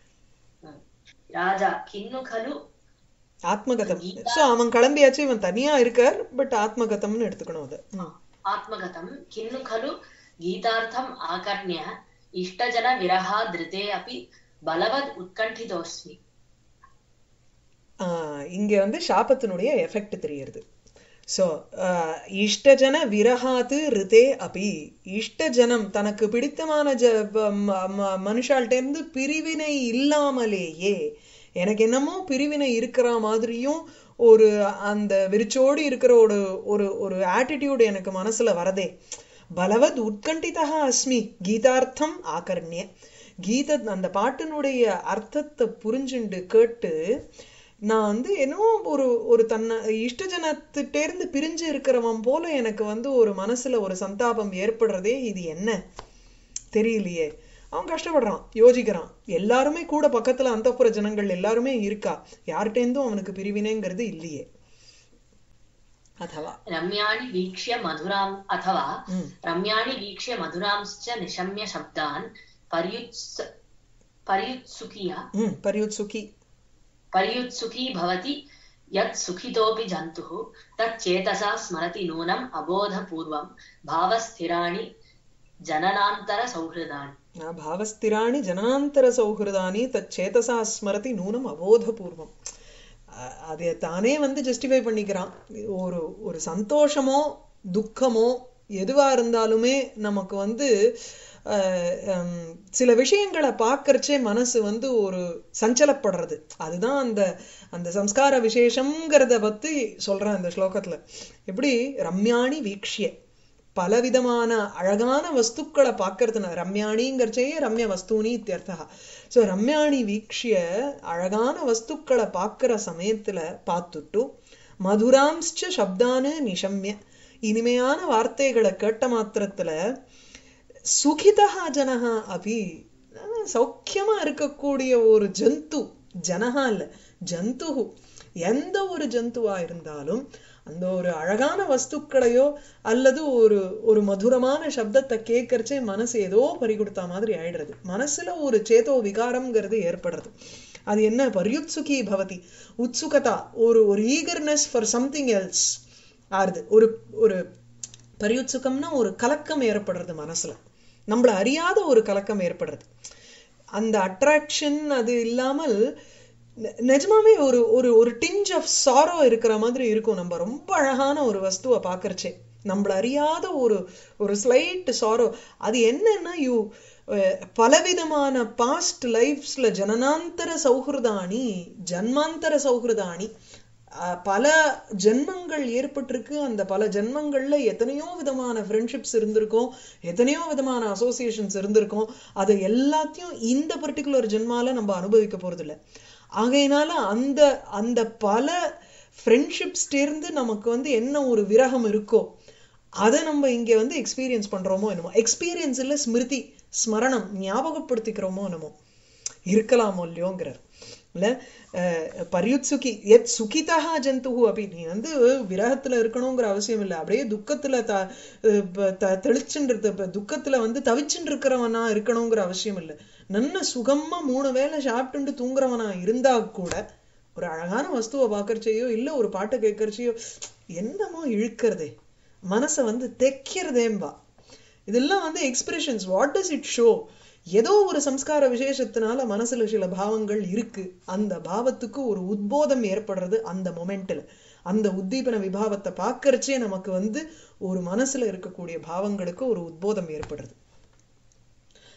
राजा किन्नु खलु ஆத்மகதம் சோ அவன் கிளம்பியாச்சு இவன் தனியா இருக்கார் பட் ஆத்மகதம்னு எடுத்துக்கணும் அது ம். आत्मगतं किन्नु खलु गीतार्थम् आकर्ण्य इष्टजनविरहादृते अपि बलवद् उत्कण्ठितोऽस्मि ஆ, இங்க வந்து சாபத்தினுடைய எஃபெக்ட் தெரியுது ஸோ இஷ்டஜன விரகாத்து ரிதே அபி இஷ்டஜனம் தனக்கு பிடித்தமான ஜ ப- ம- ம- மனுஷால்ட்டேருந்து பிரிவினை இல்லாமலேயே எனக்கு என்னமோ பிரிவினை இருக்கிற மாதிரியும் ஒரு அந்த விரிச்சோடி இருக்கிற ஒரு ஒரு ஒரு ஆட்டிடியூட் எனக்கு மனசுல வரதே பலவத் உட்கண்டிதா அஸ்மி கீதார்த்தம் ஆகர்ணிய கீத அந்த பாட்டினுடைய அர்த்தத்தை புரிஞ்சுண்டு கேட்டு நான் வந்து என்னவோ ஒரு ஒரு தன்னை இஷ்டஜனத்திட்டேருந்து பிரிஞ்சு இருக்கிறவன் போல எனக்கு வந்து ஒரு மனசுல ஒரு சந்தாபம் ஏற்படுறதே இது என்ன தெரியலையே அவன் கஷ்டப்படுறான் யோசிக்கிறான் எல்லாருமே கூட பக்கத்துல அந்தப்புற ஜனங்கள் எல்லாருமே இருக்கா யார்கிட்டேருந்தும் அவனுக்கு பிரிவினைங்கிறது இல்லையே அதவா रम्याणि वीक्ष्य मधुराम् अथवा ம் रम्याणि वीक्ष्य मधुरांश्च निशम्य शब्दान् पर्युत्स पर्युत्सुकिया ம் பரியுத்சுகி पर्युत्सुकी भवति यत् सुखितोऽपि जन्तुः तच्चेतसा स्मरति नूनम् अबोधपूर्वं भावस्थिराणि जननान्तरसौहृदानि ஆ, பாவஸ்திராணி ஜனாந்தர சௌஹிருதானி தச்சேதசா ஸ்மரதி நூனம் அபோதபூர்வம் அ- அதை தானே வந்து ஜஸ்டிஃபை பண்ணிக்கிறான் ஒரு ஒரு சந்தோஷமோ துக்கமோ எதுவா இருந்தாலுமே நமக்கு வந்து அஹ், ஹம், சில விஷயங்களை பார்க்கறச்சே மனசு வந்து ஒரு சஞ்சலப்படுறது அதுதான் அந்த அந்த சம்ஸ்கார விசேஷம்ங்கிறத பத்தி சொல்றேன் அந்த ஸ்லோகத்துல எப்படி ரம்யாணி வீக்ஷ்ய பலவிதமான அழகான வஸ்துக்களை பார்க்கறதுனா ரம்யாணிங்கிறச்சே ரம்ய வஸ்தூனி இத்தியர்த்தா ஸோ ரம்யாணி வீக்ஷிய அழகான வஸ்துக்களை பார்க்கிற சமயத்துல பார்த்துட்டு மதுராம்ஸ்ச சப்தானு நிஷம்ய இனிமையான வார்த்தைகளை கேட்ட மாத்திரத்துல சுகிதா ஜனஹா அபி அஹ் சௌக்கியமா இருக்கக்கூடிய ஒரு ஜந்து ஜனஹா இல்ல ஜந்துஹு எந்த ஒரு ஜந்துவா இருந்தாலும் அந்த ஒரு அழகான வஸ்துக்களையோ அல்லது ஒரு ஒரு மதுரமான சப்தத்தை கேட்கறச்சே மனசு ஏதோ பறி கொடுத்த மாதிரி ஆயிடுறது மனசுல ஒரு சேதோ விகாரம்ங்கிறது ஏற்படுறது அது என்ன பரியுத்சுகி பவதி உத்சுகதா ஒரு ஒரு ஈகர்னஸ் ஃபார் சம்திங் எல்ஸ் ஆறுது ஒரு ஒரு பரியுத்சுகம்னா ஒரு கலக்கம் ஏற்படுறது மனசுல நம்மள அறியாத ஒரு கலக்கம் ஏற்படுறது அந்த அட்ராக்ஷன் அது இல்லாமல் நெ- நிஜமாவே ஒரு ஒரு ஒரு டிஞ்ச் ஆஃப் சாரோ இருக்கிற மாதிரி இருக்கும் நம்ம ரொம்ப அழகான ஒரு வஸ்துவை பார்க்கறச்சே நம்மள அறியாத ஒரு ஒரு ஸ்லைட் சாரோ அது என்னன்னா யூ பலவிதமான பாஸ்ட் லைஃப்ஸ்ல ஜனனாந்தர சௌஹிருதானி ஜன்மாந்தர சௌஹிருதானி அஹ், பல ஜென்மங்கள் ஏற்பட்டிருக்கு அந்த பல ஜென்மங்கள்ல எத்தனையோ விதமான ஃப்ரெண்ட்ஷிப்ஸ் இருந்திருக்கும் எத்தனையோ விதமான அசோசியேஷன்ஸ் இருந்திருக்கும் அது எல்லாத்தையும் இந்த பர்டிகுலர் ஜென்மால நம்ம அனுபவிக்க போறது இல்ல ஆகையினால அந்த அந்த பல ஃப்ரெண்ட்ஷிப்ஸ்டேருந்து நமக்கு வந்து என்ன ஒரு விரகம் இருக்கோ அதை நம்ம இங்க வந்து எக்ஸ்பீரியன்ஸ் பண்றோமோ என்னமோ எக்ஸ்பீரியன்ஸ் இல்ல ஸ்மிருதி ஸ்மரணம் ஞாபகப்படுத்திக்கிறோமோ என்னமோ இருக்கலாமோ இல்லையோங்கிறார் இல்ல அஹ், பரியுத்சுகி எத் சுகிதா ஜந்துஹு அப்படி நீ வந்து விரகத்துல இருக்கணுங்கிற அவசியம் இல்லை அப்படியே துக்கத்துல த அஹ் ப- த- தெளிச்சுன்றது இப்ப துக்கத்துல வந்து தவிச்சுட்டு இருக்கிறவனா இருக்கணுங்கிற அவசியம் இல்லை நல்ல சுகமா மூணு வேளை சாப்பிட்டுட்டு தூங்குறவனா இருந்தா கூட ஒரு அழகான வஸ்துவை பார்க்கறச்சையோ இல்ல ஒரு பாட்டை கேட்கறச்சையோ என்னமோ இழுக்கிறதே மனசை வந்து தைக்கிறதேம்பா இதெல்லாம் வந்து expressions what does it show ஏதோ ஒரு சம்ஸ்கார விசேஷத்தினால மனசுல சில பாவங்கள் இருக்கு அந்த பாவத்துக்கு ஒரு உத்போதம் ஏற்படுறது அந்த மொமெண்ட்ல அந்த உத்தீபன விபாவத்தை பார்க்கறச்சே நமக்கு வந்து ஒரு மனசுல இருக்கக்கூடிய பாவங்களுக்கு ஒரு உத்போதம் ஏற்படுறது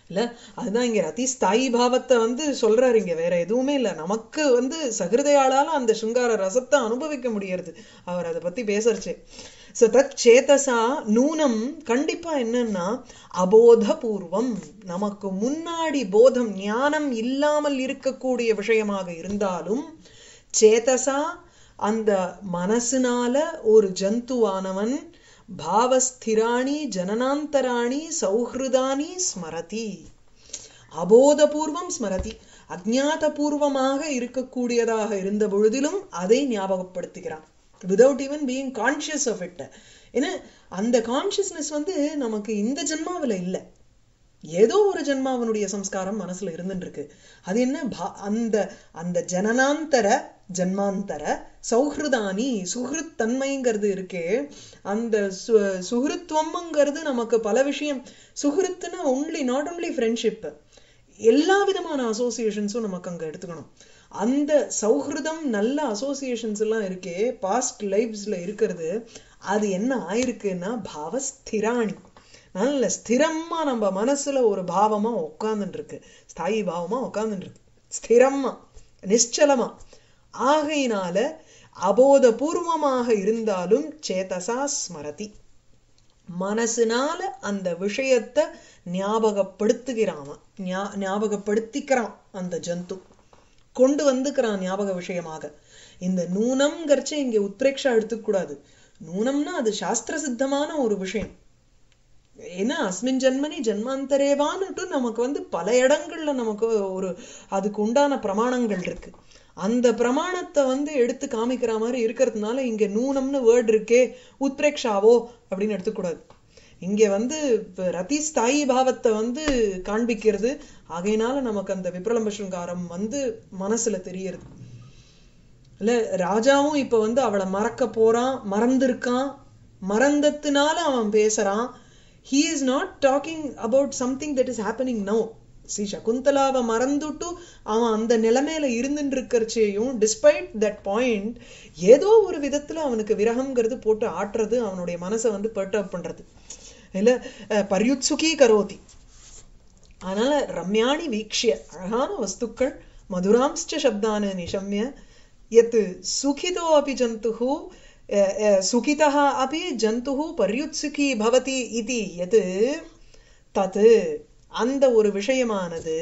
இல்ல அதுதான் இங்க ரதி ஸ்தாயி பாவத்தை வந்து சொல்றாரு இங்க வேற எதுவுமே இல்ல நமக்கு வந்து சகிருதயாளால அந்த சிங்கார ரசத்தை அனுபவிக்க முடியறது அவர் அதை பத்தி பேசறச்சு சோ தத் சேதசா நூனம் கண்டிப்பா என்னன்னா அபோத பூர்வம் நமக்கு முன்னாடி போதம் ஞானம் இல்லாமல் இருக்கக்கூடிய விஷயமாக இருந்தாலும் சேதசா அந்த மனசுனால ஒரு ஜந்துவானவன் பாவஸ்திராணி ஜனனாந்தராணி சௌஹிருதானி ஸ்மரதி அபோதபூர்வம் ஸ்மரதி அஜ்ஞாதபூர்வமாக இருக்கக்கூடியதாக இருந்த பொழுதிலும் அதை ஞாபகப்படுத்துகிறான் without even being conscious of it ஏன்னா அந்த கான்சியஸ்னஸ் வந்து நமக்கு இந்த ஜென்மாவில் இல்லை ஏதோ ஒரு ஜென்மாவனுடைய சம்ஸ்காரம் மனசுல இருந்துட்டு இருக்கு அது என்ன பா- அந்த அந்த ஜனனாந்தர ஜன்மாந்தர சௌஹிருதானி சுஹிருத் தன்மைங்கிறது இருக்கே அந்த சு சுஹிருத்துவம்ங்கிறது நமக்கு பல விஷயம் சுஹிருத்துனா ஒன்லி நாட் ஒன்லி ஃப்ரெண்ட்ஷிப் எல்லா விதமான அசோசியேஷன்ஸும் நமக்கு அங்க எடுத்துக்கணும் அந்த சௌஹிருதம் நல்ல அசோசியேஷன்ஸ் எல்லாம் இருக்கே பாஸ்ட் லைஃப்ஸ்ல இருக்கிறது அது என்ன ஆயிருக்குன்னா பாவஸ்திராணி நல்ல ஸ்திரமா நம்ம மனசுல ஒரு பாவமா உட்கார்ந்துட்டு இருக்கு ஸ்தாயி பாவமா உட்கார்ந்துட்டு இருக்கு ஸ்திரமா நிశ్చலமா ஆகையினால அபோதபூர்வமாக இருந்தாலும் சேதசா ஸ்மரதி மனசுனால அந்த விஷயத்தை ஞாபகப்படுத்துகிறான் ஞா- ஞாபகப்படுத்திக்கிறான் அந்த ஜந்து கொண்டு வந்துக்கிறான் ஞாபக விஷயமாக இந்த நூனம்ங்கிறச்ச இங்க உத்ரேக்ஷா எடுத்துக்கூடாது நூனம்னா அது சாஸ்திர சித்தமான ஒரு விஷயம் ஏன்னா அஸ்மின் ஜென்மனி ஜென்மாந்தரேவான்னுட்டு நமக்கு வந்து பல இடங்கள்ல நமக்கு ஒரு அதுக்கு உண்டான பிரமாணங்கள் இருக்கு அந்த பிரமாணத்தை வந்து எடுத்து காமிக்கிற மாதிரி இருக்கிறதுனால இங்க நூனம்னு வேர்டு இருக்கே உத்ரேக்ஷாவோ அப்படின்னு எடுத்துக்கூடாது இங்க வந்து இப்ப ரதி ஸ்தாயி பாவத்தை வந்து காண்பிக்கிறது ஆகையினால நமக்கு அந்த விப்ரலம்ப சிருங்காரம் வந்து மனசுல தெரியறது இல்ல ராஜாவும் இப்ப வந்து அவளை மறக்க போறான் மறந்திருக்கான் மறந்ததுனால அவன் பேசுறான் he is not talking about something that is happening now see சகுந்தலாவை மறந்துட்டு அவன் அந்த நிலைமையில இருந்துட்டு இருக்கிறச்சேயும் டிஸ்பைட் தட் பாயிண்ட் ஏதோ ஒரு விதத்துல அவனுக்கு விரகம்ங்கிறது போட்டு ஆட்டுறது அவனுடைய மனசை வந்து பெர்டர்ப் பண்றது இல்ல அஹ், பர்யுத்சுகி கரோதி அதனால ரம்யாணி வீக்ஷிய அழகான வஸ்துக்கள் மதுராம்ஸ்ச சப்தான நிஷம்ய யத் சுகிதோ அபி ஜந்துஹு அஹ், அஹ், சுகிதः अपि ஜந்துஹு பர்யுத்சுகி பவதி இதி யத் தத் அந்த ஒரு விஷயமானது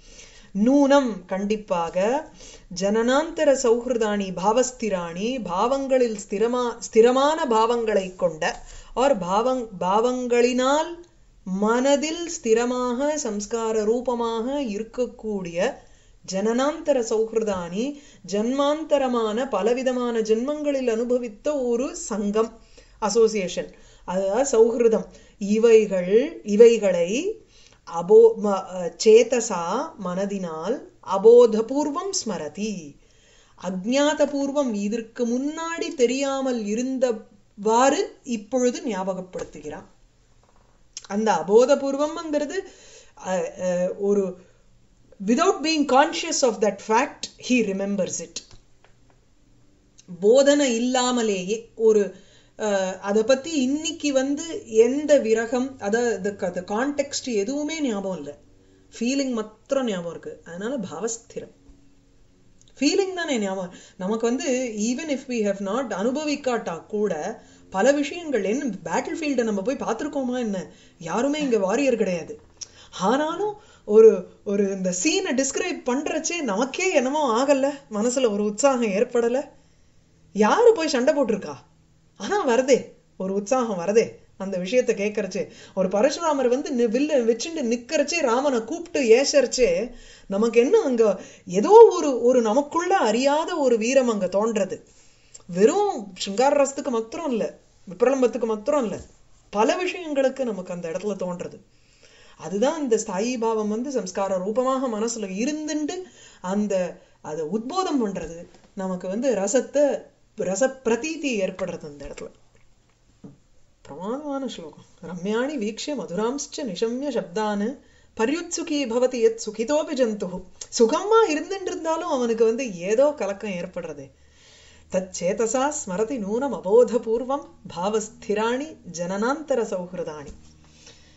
நூனம் கண்டிப்பாக ஜனனாந்தர சௌஹிருதாணி பாவஸ்திராணி பாவங்களில் ஸ்திரமா ஸ்திரமான பாவங்களை கொண்ட ஆர் பாவங் பாவங்களினால் மனதில் ஸ்திரமாக சம்ஸ்கார ரூபமாக இருக்கக்கூடிய ஜனனாந்தர சௌஹிருதானி ஜன்மாந்தரமான பலவிதமான ஜென்மங்களில் அனுபவித்த ஒரு சங்கம் அசோசியேஷன் அதாவது சௌஹிருதம் இவைகள் இவைகளை அபோ ம- அஹ் சேதசா மனதினால் அபோதபூர்வம் ஸ்மரதி அஜ்ஞாதபூர்வம் இதற்கு முன்னாடி தெரியாமல் இருந்தவாறு இப்பொழுது ஞாபகப்படுத்துகிறான் அந்த அபோதபூர்வம்ங்கிறது அஹ், அஹ், ஒரு without being conscious of that fact he remembers it போதனை இல்லாமலேயே ஒரு அஹ், அத பத்தி இன்னைக்கு வந்து எந்த விரகம் அதாவது கான்டெக்ட் எதுவுமே ஞாபகம் இல்லை ஃபீலிங் மாத்திரம் ஞாபகம் இருக்கு அதனால பாவஸ்திரம் ஃபீலிங் தானே ஞாபகம் நமக்கு வந்து even if we have not அனுபவிக்காட்டா கூட பல விஷயங்கள் என்ன பேட்டில் ஃபீல்டை நம்ம போய் பார்த்துருக்கோமா என்ன யாருமே இங்க வாரியர் கிடையாது ஆனாலும் ஒரு ஒரு இந்த சீனை டிஸ்கிரைப் பண்றச்சே நமக்கே என்னமோ ஆகல மனசுல ஒரு உற்சாகம் ஏற்படல யாரு போய் சண்டை போட்டிருக்கா ஆனா வருதே ஒரு உற்சாகம் வருதே அந்த விஷயத்தை கேட்கறச்சே ஒரு பரசுராமர் வந்து நி- வில்ல வச்சுட்டு நிக்கிறச்சே ராமனை கூப்பிட்டு ஏசறச்சே நமக்கு என்ன அங்க ஏதோ ஒரு ஒரு நமக்குள்ள அறியாத ஒரு வீரம் அங்க தோன்றது வெறும் சிங்கார ரசத்துக்கு மாத்திரம் இல்ல விப்ரலம்பத்துக்கு மாத்திரம் இல்ல பல விஷயங்களுக்கு நமக்கு அந்த இடத்துல தோன்றது அதுதான் இந்த ஸ்தாயி பாவம் வந்து சம்ஸ்கார ரூபமாக மனசுல இருந்துண்டு அந்த அதை உத்போதம் பண்றது நமக்கு வந்து ரசத்தை ரச பிரதீதி ஏற்படுறது அந்த இடத்துல பிரமாதமான ஸ்லோகம் ரம்யாணி வீக்ஷ மதுராம்ஸ்ச நிஷம்ய சப்தான்னு பர்யுத்சுகி பவதி எத் சுகிதோபி ஜந்து சுகமா இருந்துட்டு இருந்தாலும் அவனுக்கு வந்து ஏதோ கலக்கம் ஏற்படுறதே தச்சேதசா ஸ்மரதி நூனம் அபோதபூர்வம் பாவஸ்திராணி ஜனனாந்தர சௌஹிருதாணி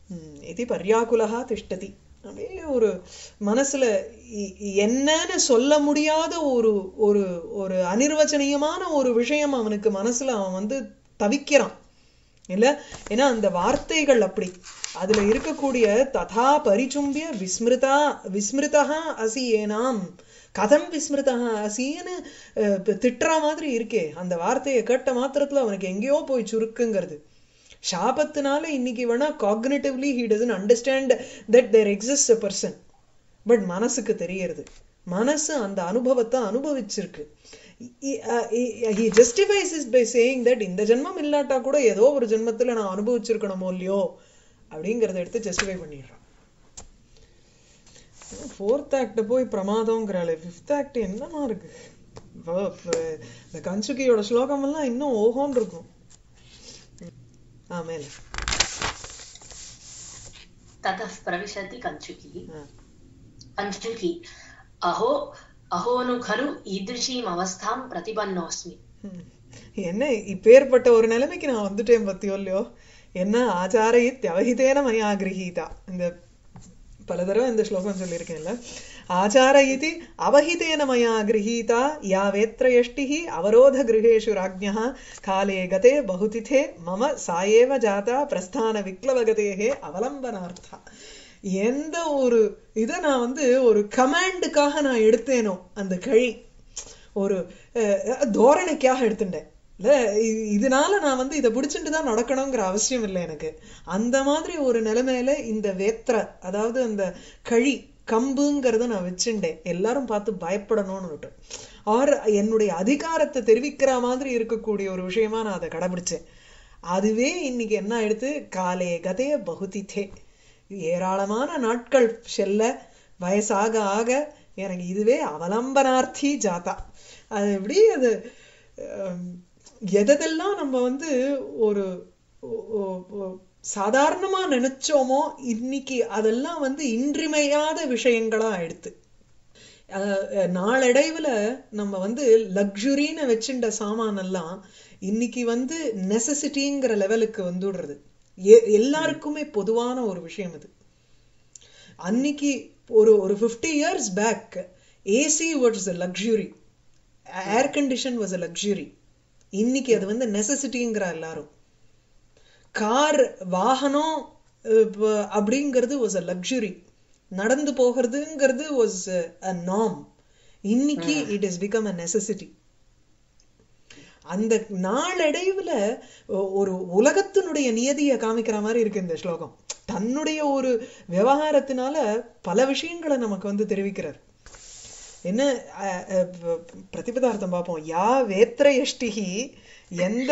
ம், இது பர்யாக்குலகா திஷ்டதி அப்படியே ஒரு மனசுல இ- என்னன்னு சொல்ல முடியாத ஒரு ஒரு ஒரு அனிர்வச்சனீயமான ஒரு விஷயம் அவனுக்கு மனசுல அவன் வந்து தவிக்கிறான் இல்ல ஏன்னா அந்த வார்த்தைகள் அப்படி அதுல இருக்கக்கூடிய ததா பரிச்சும்பிய விஸ்மிருதா விஸ்மிருதா அசி ஏனாம் கதம் விஸ்மிருதா அசின்னு அஹ், இப்ப திட்டுற மாதிரி இருக்கே அந்த வார்த்தையை கேட்ட மாத்திரத்துல அவனுக்கு எங்கேயோ போய் சுருக்குங்கிறது சாபத்தினால இன்னைக்கு வேணா cognitively he doesn't understand that there exist a person but மனசுக்கு தெரியறது மனசு அந்த அனுபவத்தை அனுபவிச்சிருக்கு he justifies is by saying that இந்த ஜென்மம் இல்லாட்டா கூட ஏதோ ஒரு ஜென்மத்துல நான் அனுபவிச்சிருக்கணுமோ இல்லையோ அப்படிங்கறத எடுத்து ஜஸ்டிஃபை பண்ணிடுறான் ஃபோர்த் ஆக்ட் போய் பிரமாதங்கிறாளே ஃபிஃப்த் ஆக்ட் என்னமா இருக்கு இப்போ, இப்போ, இந்த கன்சுகியோட ஸ்லோகம் எல்லாம் இன்னும் ஓஹோன்னு இருக்கும் ஆ மேல ततः प्रविशति कञ्चुकी ஆ. कञ्चुकी अहो अहो नु खलु ईदृशीम् अवस्थां प्रतिपन्नोऽस्मि ம். என்ன இப்பேற்பட்ட ஒரு நிலைமைக்கு நான் வந்துட்டேன் பத்தியோ இல்லையோ என்ன ஆச்சார இத்தியவஹிதேன மயா கிரகீதா இந்த பல தடவை இந்த ஸ்லோகம் சொல்லியிருக்கேன்ல ஆச்சார இதி அவஹிதேன மயா கிரகீதா யா வேத்ரயஷ்டிः அவரோத கிருஹேஷு ராஜ்ஞः காலே கதே பகுதிதே மம சாயேவ ஜாதா பிரஸ்தான விக்லவகதேகே அவலம்பனார்த்தா எந்த ஒரு இதை நான் வந்து ஒரு கமாண்டுக்காக நான் எடுத்தேனோ அந்த கழி ஒரு அஹ், தோரணைக்காக எடுத்துட்டேன் இல்ல இ- இதனால நான் வந்து இதை பிடிச்சிட்டு தான் நடக்கணுங்கிற அவசியம் இல்லை எனக்கு அந்த மாதிரி ஒரு நிலைமையில இந்த வேத்திர அதாவது அந்த கழி கம்புங்கிறத நான் வச்சுட்டேன் எல்லாரும் பார்த்து பயப்படணும்னு விட்டு ஆர் என்னுடைய அதிகாரத்தை தெரிவிக்கிற மாதிரி இருக்கக்கூடிய ஒரு விஷயமா நான் அதை கடைபிடிச்சேன் அதுவே இன்னைக்கு என்ன ஆயிடுத்து காலே கதைய பகுதித்தே ஏராளமான நாட்கள் செல்ல வயசாக ஆக எனக்கு இதுவே அவலம்பனார்த்தி ஜாதா அது எப்படி அது ஹம், எதெல்லாம் நம்ம வந்து ஒரு ஒ- ஒ- ஒ- சாதாரணமா நினைச்சோமோ இன்னைக்கு அதெல்லாம் வந்து இன்றிமையாத விஷயங்களா ஆயிடுத்து அஹ் நாளடைவுல நம்ம வந்து லக்ஸுரின்னு வச்சுட்ட சாமான் எல்லாம் இன்னைக்கு வந்து நெசசிட்டிங்கிற லெவலுக்கு வந்துடுறது எ- எல்லாருக்குமே பொதுவான ஒரு விஷயம் இது அன்னைக்கு ஒரு ஒரு fifty years back AC was a luxury air condition was a luxury இன்னைக்கு அது வந்து நெசசிட்டிங்கிற எல்லாரும் கார் வாகனம் அஹ், இப்ப அப்படிங்கிறது வாஸ் அ லக்ஸுரி நடந்து போகிறதுங்கிறது வாஸ் அ நார்ம் இன்னைக்கு it is become a necessity அந்த நாளடைவுல ஒ- ஒரு உலகத்தினுடைய நியதியை காமிக்கிற மாதிரி இருக்கு இந்த ஸ்லோகம் தன்னுடைய ஒரு விவகாரத்தினால பல விஷயங்களை நமக்கு வந்து தெரிவிக்கிறார் என்ன அஹ், அஹ், ப- பிரதிபதார்த்தம் பார்ப்போம் யா வேத்திரயஷ்டிகி எந்த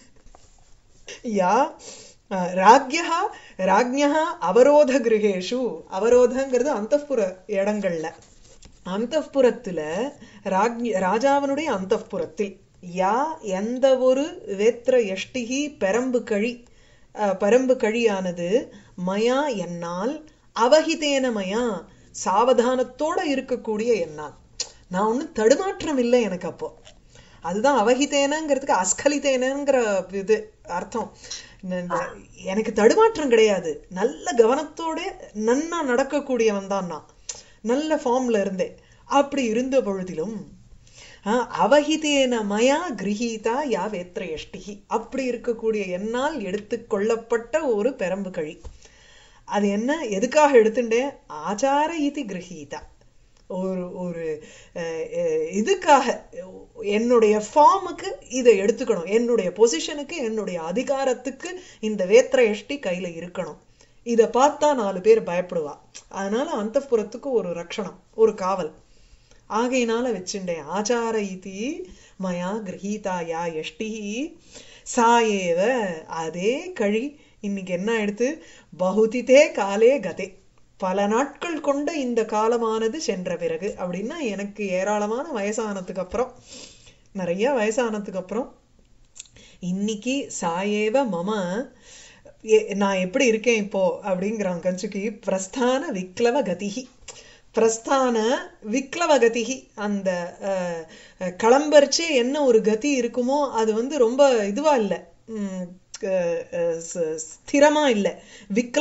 யா அஹ், ராஜ்யஹா ராஜ்யஹா அவரோத கிரகேஷு அவரோதங்கிறது அந்தப்புற இடங்கள்ல அந்தப்புறத்துல ராஜ் ராஜாவினுடைய அந்தப்புறத்தில் யா எந்த ஒரு வேத்திர எஷ்டிகி பெரம்பு கழி அஹ், பரம்பு கழியானது மயா என்னால் அவஹிதேன மயா சாவதானத்தோட இருக்கக்கூடிய என்னால் நான் ஒண்ணும் தடுமாற்றம் இல்லை எனக்கு அப்போ அதுதான் அவஹிதேனங்கிறதுக்கு அஸ்கலிதேனங்கிற இது அர்த்தம் இந்த- இந்த எனக்கு தடுமாற்றம் கிடையாது நல்ல கவனத்தோட நன்னா நடக்கக்கூடியவன் தான் நான் நல்ல ஃபார்ம்ல இருந்தேன் அப்படி இருந்த பொழுதிலும் ஆஹ், அவஹிதேன மயா கிரகீதா யா வேத்ரயஷ்டிகி அப்படி இருக்கக்கூடிய என்னால் எடுத்துக்கொள்ளப்பட்ட ஒரு பெரம்பு கழி அது என்ன எதுக்காக எடுத்துட்டேன் ஆச்சார இது கிரகீதா ஒரு ஒரு அஹ், அஹ், இதுக்காக என்னுடைய ஃபார்முக்கு இதை எடுத்துக்கணும் என்னுடைய பொசிஷனுக்கு என்னுடைய அதிகாரத்துக்கு இந்த வேத்திரயஷ்டி கையில இருக்கணும் இதை பார்த்தா நாலு பேர் பயப்படுவா அதனால அந்தப்புறத்துக்கு ஒரு ரக்ஷணம் ஒரு காவல் ஆகையினால வச்சுட்டேன் ஆச்சார இதி மயா கிரகீதா யா எஷ்டி சாயேவ அதே கழி இன்னைக்கு என்ன எடுத்து பகுதிதே காலே கதே பல நாட்கள் கொண்ட இந்த காலமானது சென்ற பிறகு அப்படின்னா எனக்கு ஏராளமான வயசானதுக்கு அப்புறம் நிறைய வயசானதுக்கு அப்புறம் இன்னைக்கு சாயேவ மம எ- நான் எப்படி இருக்கேன் இப்போ அப்படிங்கிறான் கஞ்சுகி பிரஸ்தான விக்லவ கதிகி பிரஸ்தான விக்லவ கதிகி அந்த அஹ், அஹ், கிளம்பரிச்சே என்ன ஒரு கதி இருக்குமோ அது வந்து ரொம்ப இதுவா இல்லை உம், அஹ், அஹ், ச- ஸ்திரமா இல்லை விக்லவம்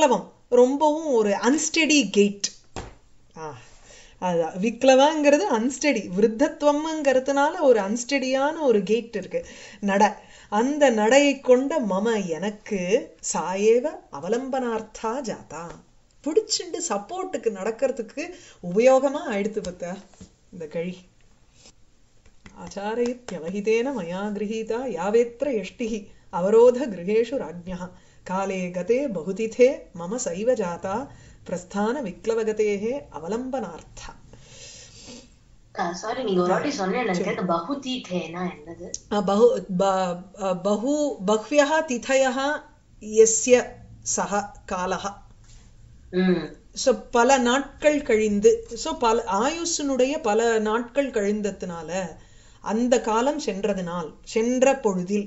ரொம்பவும் ஒரு அன்ஸ்டெடி கேட் ஆ அதான் விக்லவாங்கிறது அன்ஸ்டெடி விருத்தத்துவம்ங்கிறதுனால ஒரு அன்ஸ்டெடியான ஒரு கேட் இருக்கு நட அந்த நடையை கொண்ட மம எனக்கு சாயேவ அவலம்பனார்த்தா ஜாதா பிடிச்சிண்டு சப்போர்ட்டுக்கு நடக்கிறதுக்கு உபயோகமா ஆயிடுத்து பத்தா இந்த கழி आचारयत्यवहितेन मया गृहीता यावेत्र यष्टिः अवरोधगृहेषु राज्ञः काले गते बहुतिथे मम सैव जाता प्रस्थानविक्लवगतेः अवलम्बनार्था சாரி நீங்க ஒரு வாட்டி சொன்னேன் எனக்கு பகுதீதேனா என்னது अ, बहु ब- अ, बहु बह्व्यः तिथयः यस्य सः कालः ம் ஸோ பல நாட்கள் கழிந்து ஸோ பல ஆயுஷனுடைய பல நாட்கள் கழிந்ததுனால அந்த காலம் சென்றதினால் சென்ற பொழுதில்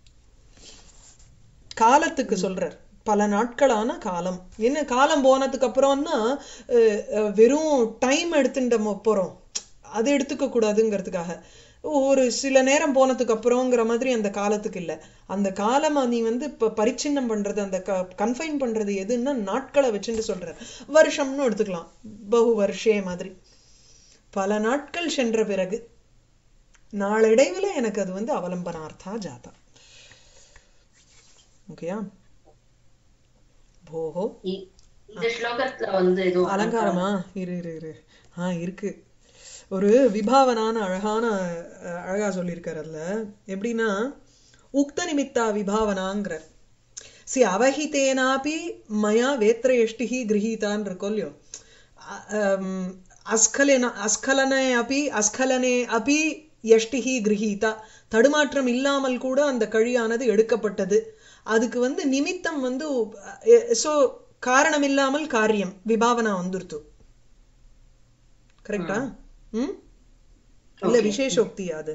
காலத்துக்கு சொல்றார் பல நாட்களான காலம் என்ன காலம் போனதுக்கு அப்புறம்னா அஹ், அஹ், வெறும் டைம் எடுத்துட்டு நம்ம போறோம் அது எடுத்துக்க கூடாதுங்கிறதுக்காக ஒரு சில நேரம் போனதுக்கு அப்புறங்கிற மாதிரி அந்த காலத்துக்கு இல்ல அந்த காலமா நீ வந்து இப்ப பரிச்சின்னம் பண்றது அந்த கன்ஃபைன் பண்றது எதுன்னா நாட்களை வச்சுட்டு சொல்ற வருஷம்னு எடுத்துக்கலாம் பகு வருஷே மாதிரி பல நாட்கள் சென்ற பிறகு நாளடைவுல எனக்கு அது வந்து அவலம்பனார்த்தா ஜாதா ஓகேயா போஹோ இ- இந்த ஸ்லோகத்துல வந்து ஏதோ அலங்காரமா இரு இரு இரு ஆ இருக்கு ஒரு விபாவனான அழகான அஹ், அழகா சொல்லியிருக்காரு அதுல எப்படின்னா உக்த நிமித்தா விபாவனாங்கிற சி அவஹிதேனாபி மயா வேத்திர எஷ்டிஹி கிரகீதான் இருக்கும் இல்லையோ அ- அம், அஸ்கலன அஸ்கலனே அபி அஸ்கலனே அபி யஷ்டிஹி கிரகீதா தடுமாற்றம் இல்லாமல் கூட அந்த கழியானது எடுக்கப்பட்டது அதுக்கு வந்து நிமித்தம் வந்து சோ காரணம் இல்லாமல் காரியம் விபாவனா வந்துருத்து கரெக்டா ம் இல்ல Okay. விசேஷோக்தி அது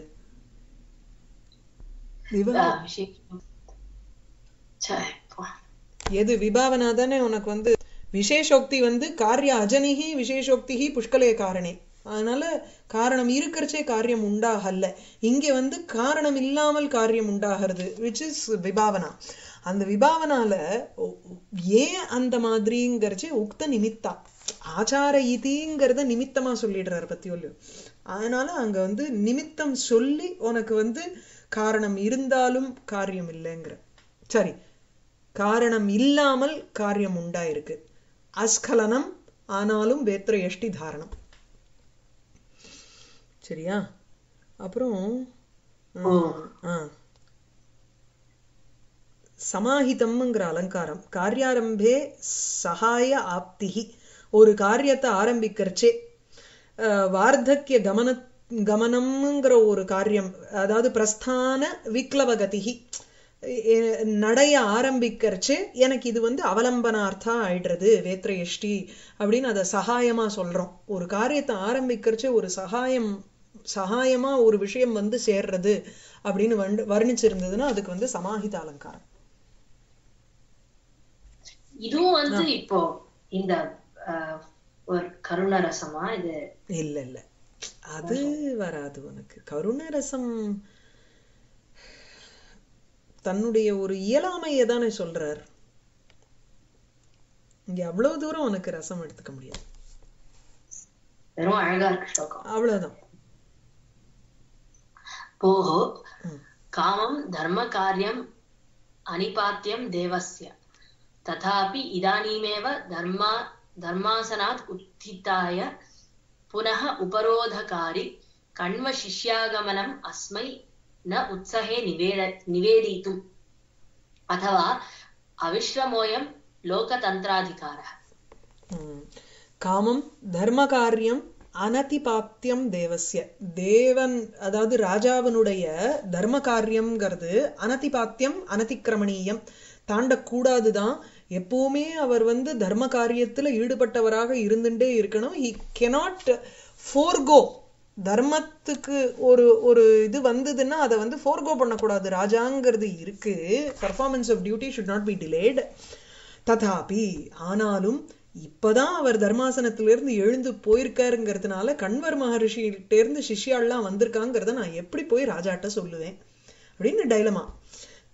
விபா ஆ, விஷயம். சரி, போ. எது விபாவனா தானே உனக்கு வந்து விசேஷோக்தி வந்து காரிய அஜனிகி விசேஷோக்திகி புஷ்கலே காரணே அதனால காரணம் இருக்கிறச்சே காரியம் உண்டாகல்ல இங்க வந்து காரணம் இல்லாமல் காரியம் உண்டாகிறது விச் இஸ் விபாவனா அந்த விபாவனால ஒ- ஏன் அந்த மாதிரிங்கிறச்சே உக்த நிமித்தா ஆச்சார இதிங்கிறத நிமித்தமா சொல்லிடுறாரு பத்தியோல்லையோ அதனால அங்க வந்து நிமித்தம் சொல்லி உனக்கு வந்து காரணம் இருந்தாலும் காரியம் இல்லைங்கிற சரி காரணம் இல்லாமல் காரியம் உண்டாயிருக்கு அஸ்கலனம் ஆனாலும் வேத்திர எஷ்டி தாரணம் சரியா அப்புறம் ஓ. ஆ சமாஹிதம்ங்கிற அலங்காரம் காரியாரம்பே சகாய ஆப்திகி ஒரு காரியத்தை ஆரம்பிக்கிறச்சே அஹ், வார்த்தக்கிய கமன கமனம்ங்கிற ஒரு காரியம் அதாவது பிரஸ்தான விக்லவகதிகி எ- நடைய ஆரம்பிக்கிறச்சு எனக்கு இது வந்து அவலம்பனார்த்தா ஆயிடுறது வேத்ரயஷ்டி அப்படின்னு அதை சகாயமா சொல்றோம் ஒரு காரியத்தை ஆரம்பிக்கிறச்சு ஒரு சகாயம் சகாயமா ஒரு விஷயம் வந்து சேர்றது அப்படின்னு வந்து வர்ணிச்சிருந்ததுன்னா அதுக்கு வந்து சமாஹித அலங்காரம் இதுவும் வந்து இப்போ இந்த ஆ, ஒரு கருண ரசமா இது இல்ல இல்ல அது வராது உனக்கு கருணரசம் தன்னுடைய ஒரு இயலாமையை தானே சொல்றார் இங்க அவ்வளவு தூரம் உனக்கு ரசம் எடுத்துக்க முடியாது வெறும் அழகா இருக்கு ஸ்லோகம் அவ்வளவுதான் போஹோ ம். காமம் தர்ம காரியம் அனிபாத்தியம் தேவஸ்ய ததாபி இதானீமேவ தர்மா தர்மாசனாத் உத்திதாய புனः உபரோதகாரி கண்வ சிஷ்யாகமனம் அஸ்மை ந உத்சகே நிவேட நிவேதித்தும் அथवा அவிஸ்ரமோயம் லோகதந்திராதிகாரः ம். காமம் தர்ம காரியம் அனதிபாப்தியம் தேவஸ்ய தேவன் அதாவது ராஜாவினுடைய தர்ம காரியம்ங்கிறது அனதிபாத்தியம் அனதிக்கிரமணீயம் தாண்டக்கூடாதுதான் எப்பவுமே அவர் வந்து தர்ம காரியத்துல ஈடுபட்டவராக இருந்துட்டே இருக்கணும் ஹி கெனாட் ஃபோர்கோ தர்மத்துக்கு ஒரு ஒரு இது வந்ததுன்னா அதை வந்து ஃபோர்கோ பண்ணக்கூடாது ராஜாங்கிறது இருக்கு performance of duty should not be delayed ததாபி ஆனாலும் இப்பதான் அவர் தர்மாசனத்திலிருந்து எழுந்து போயிருக்காருங்கிறதுனால கண்வர் மகரிஷிகிட்ட இருந்து சிஷ்யாள்லாம் வந்திருக்காங்கிறத நான் எப்படி போய் ராஜாட்ட சொல்லுவேன் அப்படின்னு டைலமா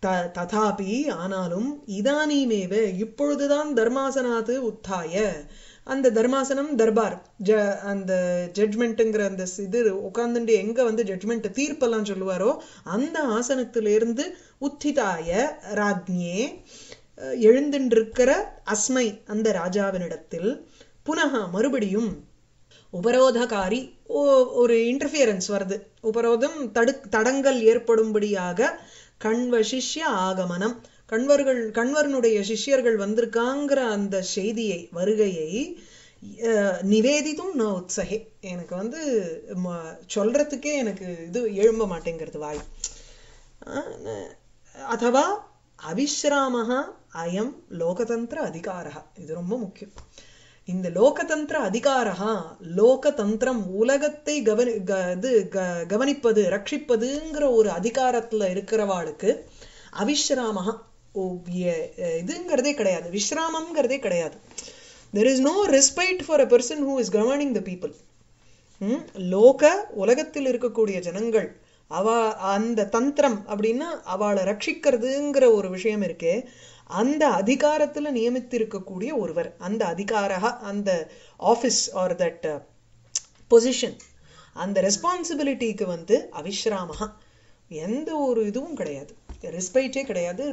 த ததாபி ஆனாலும் இதானீமேவ இப்பொழுதுதான் தர்மாசனாத்து உத்தாய அந்த தர்மாசனம் தர்பார் ஜ அந்த ஜட்மெண்ட்டுங்கிற அந்த ஸ் இது உட்காந்துட்டு எங்க வந்து ஜட்மெண்ட் தீர்ப்பெல்லாம் சொல்லுவாரோ அந்த ஆசனத்திலிருந்து உத்திதாய ராஜ்ஞே அஹ், எழுந்துண்டிருக்கிற அஸ்மை அந்த ராஜாவினிடத்தில் புனக மறுபடியும் உபரோதகாரி ஓ- ஒரு இன்டர்ஃபியரன்ஸ் வருது உபரோதம் தடு தடங்கல் ஏற்படும்படியாக கண்வசிஷ்ய ஆகமனம் கண்வர்கள் கண்வர்னுடைய சிஷ்யர்கள் வந்திருக்காங்கிற அந்த செய்தியை வருகையை அஹ், நிவேதித்தும் ந உத்சகே எனக்கு வந்து ம- சொல்றதுக்கே எனக்கு இது எழும்ப மாட்டேங்கிறது வாய் அஹ், அதவா அவிஸ்ராமஹ அயம் லோகதந்திர அதிகாரः இது ரொம்ப முக்கியம் இந்த லோகதந்திர அதிகாரா லோகதந்திரம் உலகத்தை கவனி க இது க- கவனிப்பது ரட்சிப்பதுங்கிற ஒரு அதிகாரத்துல இருக்கிறவாளுக்கு அவிஸ்ராமஹா ஓ எ- இதுங்கிறதே கிடையாது விஸ்ராமம்ங்கிறதே கிடையாது there is no respite for a person who is governing the people ம், லோக உலகத்தில் இருக்கக்கூடிய ஜனங்கள் அவ அந்த தந்திரம் அப்படின்னா அவளை ரட்சிக்கிறதுங்கிற ஒரு விஷயம் இருக்கே அந்த அதிகாரத்துல நியமித்திருக்கக்கூடிய ஒருவர் அந்த அதிகாரா அந்த ஆஃபீஸ் ஆர் தட் பொசிஷன் அந்த ரெஸ்பான்சிபிலிட்டிக்கு வந்து அவிஸ்ராமஹா எந்த ஒரு இதுவும் கிடையாது ரெஸ்பைட்டே கிடையாது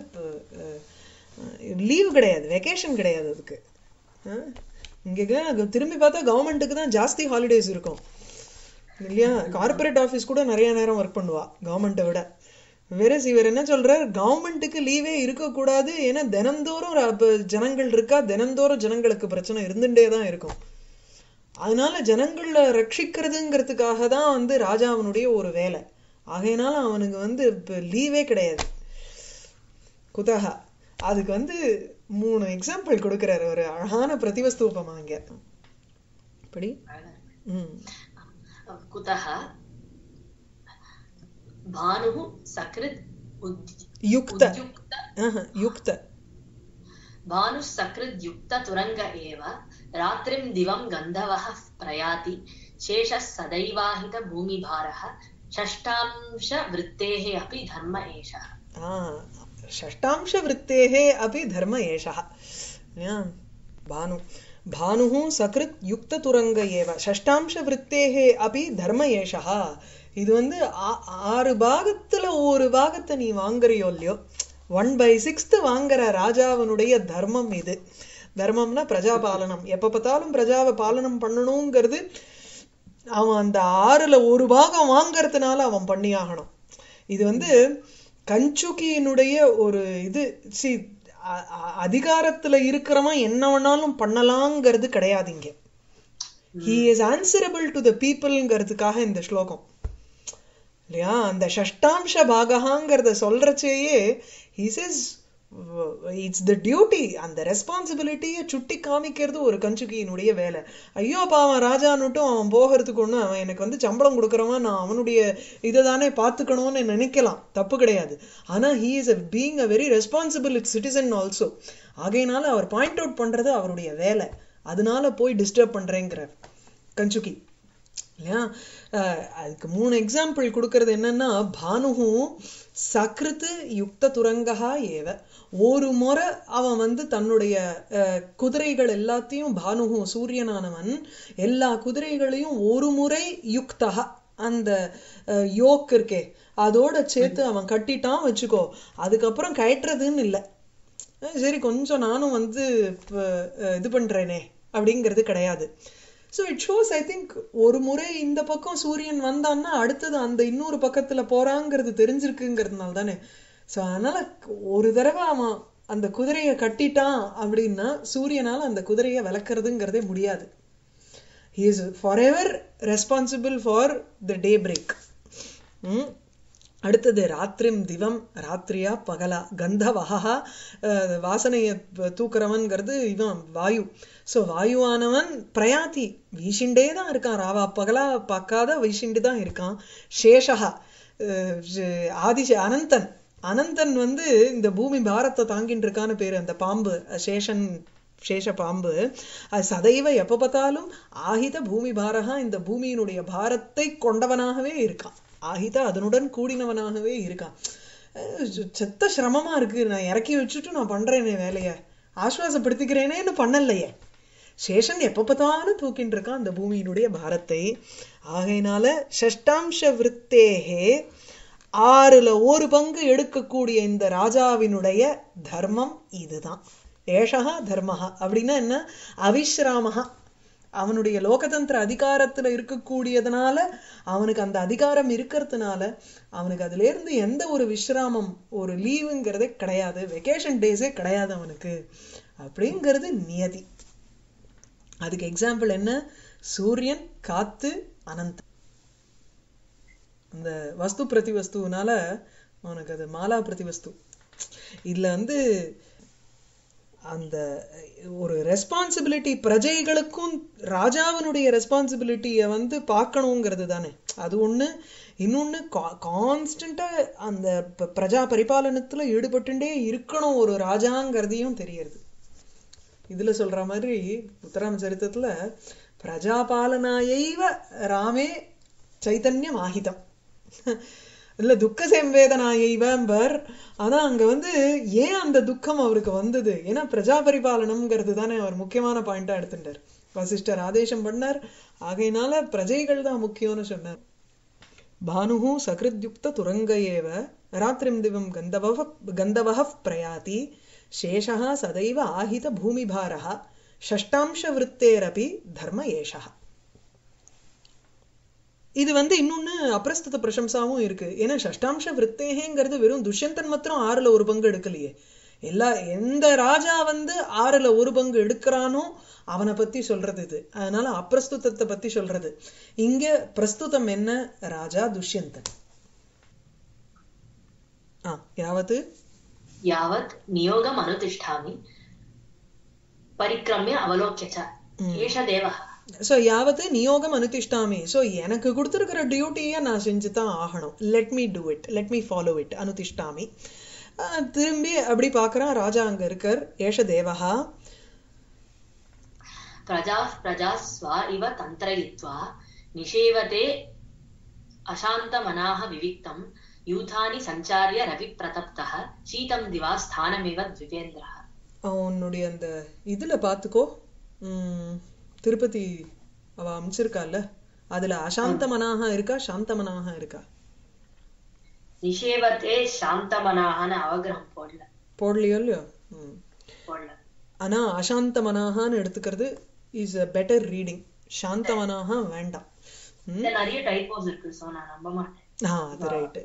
லீவ் கிடையாது வெக்கேஷன் கிடையாது அதுக்கு அஹ், இங்க திரும்பி பார்த்தா கவர்மெண்ட்டுக்கு தான் ஜாஸ்தி ஹாலிடேஸ் இருக்கும் இல்லையா கார்ப்பரேட் ஆஃபீஸ் கூட நிறைய நேரம் ஒர்க் பண்ணுவா கவர்மெண்ட்டை விட வேற இவர் என்ன சொல்றார் கவர்மெண்ட்டுக்கு லீவே இருக்கக்கூடாது ஏன்னா தினந்தோறும் ர- அப்ப ஜனங்கள் இருக்கா தினந்தோறும் ஜனங்களுக்கு பிரச்சனை இருந்துட்டே தான் இருக்கும் அதனால ஜனங்களை ரட்சிக்கிறதுங்கிறதுக்காக தான் வந்து ராஜாவினுடைய ஒரு வேலை ஆகையினால அவனுக்கு வந்து இப்ப லீவே கிடையாது குதஹா அதுக்கு வந்து மூணு எக்ஸாம்பிள் கொடுக்கிறாரு ஒரு அழகான பிரதிவஸ்தூபமா இங்க இப்படி ம் कुतः भानुः सकृत् उद्- யுக்த उद्युक्त ஆஹா, யுக்த भानुः सकृद्युक्ततुरङ्ग एव रात्रिं दिवं गन्धवः प्रयाति शेषः सदैवाहितभूमिभारः षष्ठांशवृत्तेः अपि धर्म एषः ஆ, षष्ठांशवृत्तेः अपि धर्म एषः या, भानु भानुः सकृत् யுக்ததுரங்க ஏவ षष्ठांशवृत्तेः अपि धर्म एषः இது வந்து ஆ- ஆறு பாகத்துல ஒரு பாகத்தை நீ வாங்குறியோ இல்லையோ ஒன் பை சிக்ஸ்த் வாங்குற ராஜாவினுடைய தர்மம் இது தர்மம்னா பிரஜாபாலனம் எப்ப பார்த்தாலும் பிரஜாவை பாலனம் பண்ணணுங்கிறது அவன் அந்த ஆறுல ஒரு பாகம் வாங்கறதுனால அவன் பண்ணியாகணும் இது வந்து கஞ்சுகியினுடைய ஒரு இது சி அதிகாரத்துல இருக்கிறவன் என்ன வேணாலும் பண்ணலாங்கிறது கிடையாது இங்க he is answerable to the பீப்புள்ங்கிறதுக்காக இந்த ஸ்லோகம் இல்லையா அந்த ஷஷ்டாம்ச பாகங்கிறத சொல்றச்சேயே he says it's the duty அந்த ரெஸ்பான்சிபிலிட்டியை சுட்டி காமிக்கிறது ஒரு கஞ்சுகியினுடைய வேலை ஐயோ பாவன் ராஜான்னுட்டும் அவன் போகிறதுக்கு ஒண்ணு அவன் எனக்கு வந்து சம்பளம் கொடுக்குறவன் நான் அவனுடைய இதை தானே பார்த்துக்கணும்னு நினைக்கலாம் தப்பு கிடையாது ஆனா he is a being a very responsible citizen also ஆகையினால அவர் பாயிண்ட் அவுட் பண்றது அவருடைய வேலை அதனால போய் டிஸ்டர்ப் பண்றேங்கிறார் கஞ்சுகி இல்லையா அஹ் அதுக்கு மூணு எக்ஸாம்பிள் கொடுக்கறது என்னன்னா பானுகு சக்ருத்து யுக்த துரங்கா ஏவ ஒரு முறை அவன் வந்து தன்னுடைய அஹ், குதிரைகள் எல்லாத்தையும் பானுகு சூரியனானவன் எல்லா குதிரைகளையும் ஒரு முறை யுக்தகா அந்த அஹ், யோக் இருக்கே அதோட சேர்த்து அவன் கட்டிட்டான் வச்சுக்கோ அதுக்கப்புறம் கயற்றுறதுன்னு இல்லை அஹ் சரி கொஞ்சம் நானும் வந்து இப்ப, அஹ், இது பண்றேனே அப்படிங்கிறது கிடையாது so it shows I think ஒரு முறை இந்த பக்கம் சூரியன் வந்தான்னா அடுத்தது அந்த இன்னொரு பக்கத்துல போறாங்கிறது தெரிஞ்சிருக்குங்கிறதுனால தானே ஸோ அதனால ஒரு தடவை அவன் அந்த குதிரையை கட்டிட்டான் அப்படின்னா சூரியனால அந்த குதிரையை விளக்குறதுங்கிறதே முடியாது he is forever responsible for the day break ம் அடுத்தது ராத்திரிம் திவம் ராத்திரியா பகலா கந்தவஹா அஹ், வாசனையை ப- தூக்குறவன்கிறது இவன் வாயு ஸோ வாயுவானவன் பிரயாத்தி வீசிண்டே தான் இருக்கான் ராவா பகலா பார்க்காத வீசிண்டு தான் இருக்கான் சேஷகா அஹ், ஜ- ஆதிச அனந்தன் அனந்தன் வந்து இந்த பூமி பாரத்தை தாங்கிட்டு இருக்கான்னு பேரு அந்த பாம்பு அஹ், சேஷன் சேஷ பாம்பு அது சதைவ எப்ப பார்த்தாலும் ஆகித பூமி பாரகா இந்த பூமியினுடைய பாரத்தை கொண்டவனாகவே இருக்கான் ஆகித அதனுடன் கூடினவனாகவே இருக்கான் அஹ் சு- செத்த சிரமமா இருக்கு நான் இறக்கி வச்சுட்டு நான் பண்றேனே வேலைய ஆஸ்வாசப்படுத்திக்கிறேனேன்னு பண்ணலையே சேஷன் எப்ப பார்த்தாலும் தூக்கிட்டு இருக்கான் அந்த பூமியினுடைய பாரத்தை ஆகையினால ஷஷ்டாம்ச விருத்தேகே ஆறுல ஒரு பங்கு எடுக்கக்கூடிய இந்த ராஜாவினுடைய தர்மம் இதுதான் ஏஷகா தர்மஹா அப்படின்னா என்ன அவிஸ்ராமஹா அவனுடைய லோகதந்திர அதிகாரத்துல இருக்கக்கூடியதுனால அவனுக்கு அந்த அதிகாரம் இருக்கிறதுனால அவனுக்கு அதுல இருந்து எந்த ஒரு விஸ்ராமம் ஒரு லீவுங்கிறதே கிடையாது வெக்கேஷன் டேஸே கிடையாது அவனுக்கு அப்படிங்கிறது நியதி அதுக்கு எக்ஸாம்பிள் என்ன சூரியன் காத்து அனந்தம் அந்த வஸ்து பிரதி வஸ்துனால அவனுக்கு அது மாலா பிரதி வஸ்து இதுல வந்து அந்த ஒரு ரெஸ்பான்சிபிலிட்டி பிரஜைகளுக்கும் ராஜாவினுடைய ரெஸ்பான்சிபிலிட்டியை வந்து பார்க்கணுங்கிறது தானே அது ஒண்ணு இன்னொன்னு கான்ஸ்டண்டா அந்த ப- பிரஜா பரிபாலனத்துல ஈடுபட்டுட்டே இருக்கணும் ஒரு ராஜாங்கிறதையும் தெரியறது இதுல சொல்ற மாதிரி உத்தராம சரித்திரத்துல பிரஜாபாலனாயைவ ராமே சைத்தன்யம் ஆகிதம் இல்ல துக்க சம்வேதனாயைவம்பர் ஆனா அங்க வந்து ஏன் அந்த துக்கம் அவருக்கு வந்தது ஏன்னா பிரஜா பரிபாலனம்ங்கிறது தானே அவர் முக்கியமான பாயிண்டா எடுத்துட்டார் வசிஷ்டர் ஆதேசம் பண்ணார் ஆகையினால பிரஜைகள் தான் முக்கியம்னு சொன்னார் भानुः सकृद्युक्ततुरङ्ग एव रात्रिं दिवं गन्धवः गन्धवः प्रयाति शेषः सदैव आहितभूमिभारः षष्टांशवृत्तेरपि धर्म एषः இது வந்து இன்னொன்னு அப்பிரஸ்துத பிரசம்சாவும் இருக்கு ஏன்னா ஷஷ்டாம்ச விருத்தேகங்கிறது வெறும் துஷ்யந்தன் மாத்திரம் ஆறுல ஒரு பங்கு எடுக்கலையே எல்லா எந்த ராஜா வந்து ஆறுல ஒரு பங்கு எடுக்கிறானோ அவனை பத்தி சொல்றது இது அதனால அப்பிரஸ்துதத்தை பத்தி சொல்றது இங்க பிரஸ்துதம் என்ன ராஜா துஷ்யந்தன் ஆ யாவது यावत् नियोगम् अनुतिष्ठामि परिक्रम्य अवलोक्य च एष देवः ஸோ யாவது நியோகம் அனுதிஷ்டாமி ஸோ எனக்கு கொடுத்துருக்கிற டியூட்டியை நான் செஞ்சு தான் ஆகணும் let me do it let me follow it அனுதிஷ்டாமி ஆஹ் திரும்பி அப்படி பார்க்கறான் ராஜா அங்க இருக்கார் ஏஷ தேவஹா प्रजाः प्रजाः स्वा इव तन्त्रयित्वा निषेवते अशान्तमनाः विविक्तं यूथानि सञ्चार्य रविप्रतप्तः शीतं दिवा स्थानमिव द्विपेन्द्रः அவனுடைய அந்த இதுல பார்த்துக்கோ உம், திருப்பதி அவ அமைச்சிருக்கால அதுல அசாந்தமனாக இருக்கா சாந்தமனாக இருக்கா நிஷேவத்தே சாந்தமனாகனு அவகிரகம் போடல போடலையோ இல்லையோ ம். போடல ஆனா அசாந்தமனாகன்னு எடுத்துக்கிறது இஸ் அ பெட்டர் ரீடிங் சாந்தமனாக வேண்டாம் ம் இதுல நிறைய டைப்போஸ் இருக்கு சோ நான் நம்ப மாட்டேன் ஆ அது ரைட்டு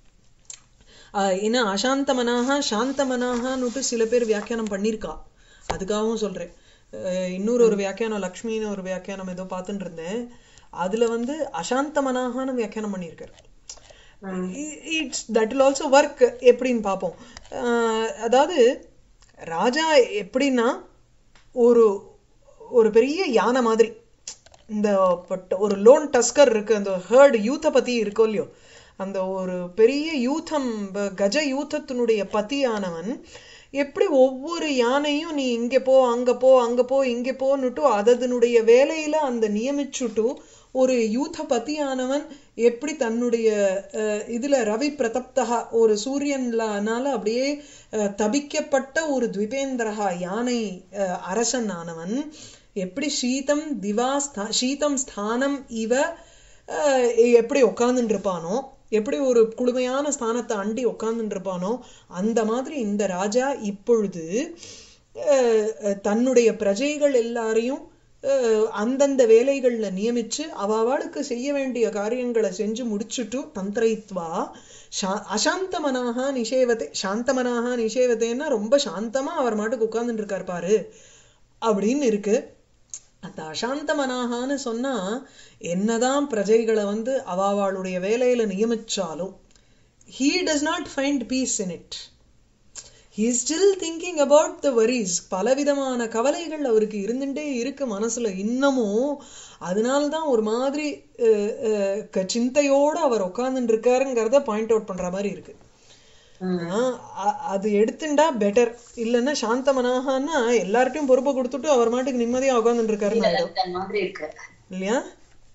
ஏன்னா அசாந்தமனாக சாந்தமனாகன்னுட்டு சில பேர் வியாக்கியானம் பண்ணியிருக்கா அதுக்காகவும் சொல்றேன் அஹ் இன்னொரு ஒரு வியாக்கியானம் லக்ஷ்மின்னு ஒரு வியாக்கியானம் ஏதோ பார்த்துட்டு இருந்தேன் அதுல வந்து அசாந்தமனாகனு வியாக்கியானம் பண்ணியிருக்காரு it's that will also work எப்படின்னு பார்ப்போம் அஹ் அதாவது ராஜா எப்படின்னா ஒரு ஒரு பெரிய யானை மாதிரி இந்த பட் ஒரு லோன் டஸ்கர் இருக்கு அந்த ஹேர்டு யூத்தை பத்தி இருக்கோ இல்லையோ அந்த ஒரு பெரிய யூத்தம் ப- கஜ யூத்தத்தினுடைய பத்தியானவன் எப்படி ஒவ்வொரு யானையும் நீ இங்க போ அங்க போ அங்க போ இங்க போன்னுட்டு அதனுடைய வேலையில அந்த நியமிச்சுட்டு ஒரு யூத பத்தியானவன் எப்படி தன்னுடைய அஹ், இதுல ரவி பிரதப்தகா ஒரு சூரியன்லானால அப்படியே அஹ், தபிக்கப்பட்ட ஒரு த்விபேந்திரகா யானை அஹ், அரசன் ஆனவன் எப்படி சீதம் திவா ஸ்தா சீதம் ஸ்தானம் இவ அஹ், எப்படி உட்கார்ந்துட்டு இருப்பானோ எப்படி ஒரு குளுமையான ஸ்தானத்தை அண்டி உட்கார்ந்துட்டு இருப்பானோ அந்த மாதிரி இந்த ராஜா இப்பொழுது அஹ், அஹ், தன்னுடைய பிரஜைகள் எல்லாரையும் அஹ், அந்தந்த வேலைகள்ல நியமிச்சு அவாளுக்கு செய்ய வேண்டிய காரியங்களை செஞ்சு முடிச்சுட்டு தந்திரயித்வா சா- அசாந்தமனாக நிஷேவத்தை சாந்தமனாக நிஷேவத்தைன்னா ரொம்ப சாந்தமா அவர் மாட்டுக்கு உட்கார்ந்துட்டு இருக்கார் பாரு அப்படின்னு இருக்கு அந்த அசாந்தமனாகான்னு சொன்னா என்னதான் பிரஜைகளை வந்து அவாவாளுடைய வேலையில நியமிச்சாலும் he does not find peace in it he is still thinking about the worries பலவிதமான கவலைகள் அவருக்கு இருந்துட்டே இருக்கு மனசுல இன்னமும் அதனால்தான் ஒரு மாதிரி அஹ், அஹ், க- சிந்தையோட அவர் உட்கார்ந்துட்டு இருக்காருங்கிறத பாயிண்ட் அவுட் பண்ற மாதிரி இருக்கு ஆனா, அ- அது எடுத்துண்டா பெட்டர் இல்லைன்னா சாந்தமனாகன்னா எல்லார்ட்டையும் பொறுப்பை கொடுத்துட்டு அவர் மாட்டுக்கு நிம்மதியா உட்கார்ந்துட்டு இருக்காருன்னு ஆயிடும் அந்த மாதிரி இருக்கு இல்லையா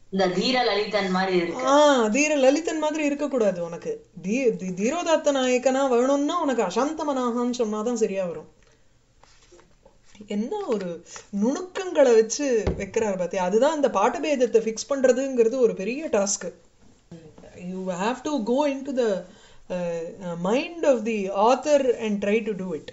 இந்த தீர லலிதன் மாதிரி இருக்கு ஆ தீர லலிதன் மாதிரி இருக்கக்கூடாது உனக்கு தீ தி- தீரோதாத்த நாயக்கனா வேணும்னா உனக்கு அசாந்தமனாகான்னு சொன்னாதான் சரியா வரும் என்ன ஒரு நுணுக்கங்களை வச்சு வைக்கிறாரு பாத்தியா அதுதான் இந்த பாட்டபேதத்தை ஃபிக்ஸ் பண்றதுங்கிறது ஒரு பெரிய task you have to go into the mind of the author and try to do it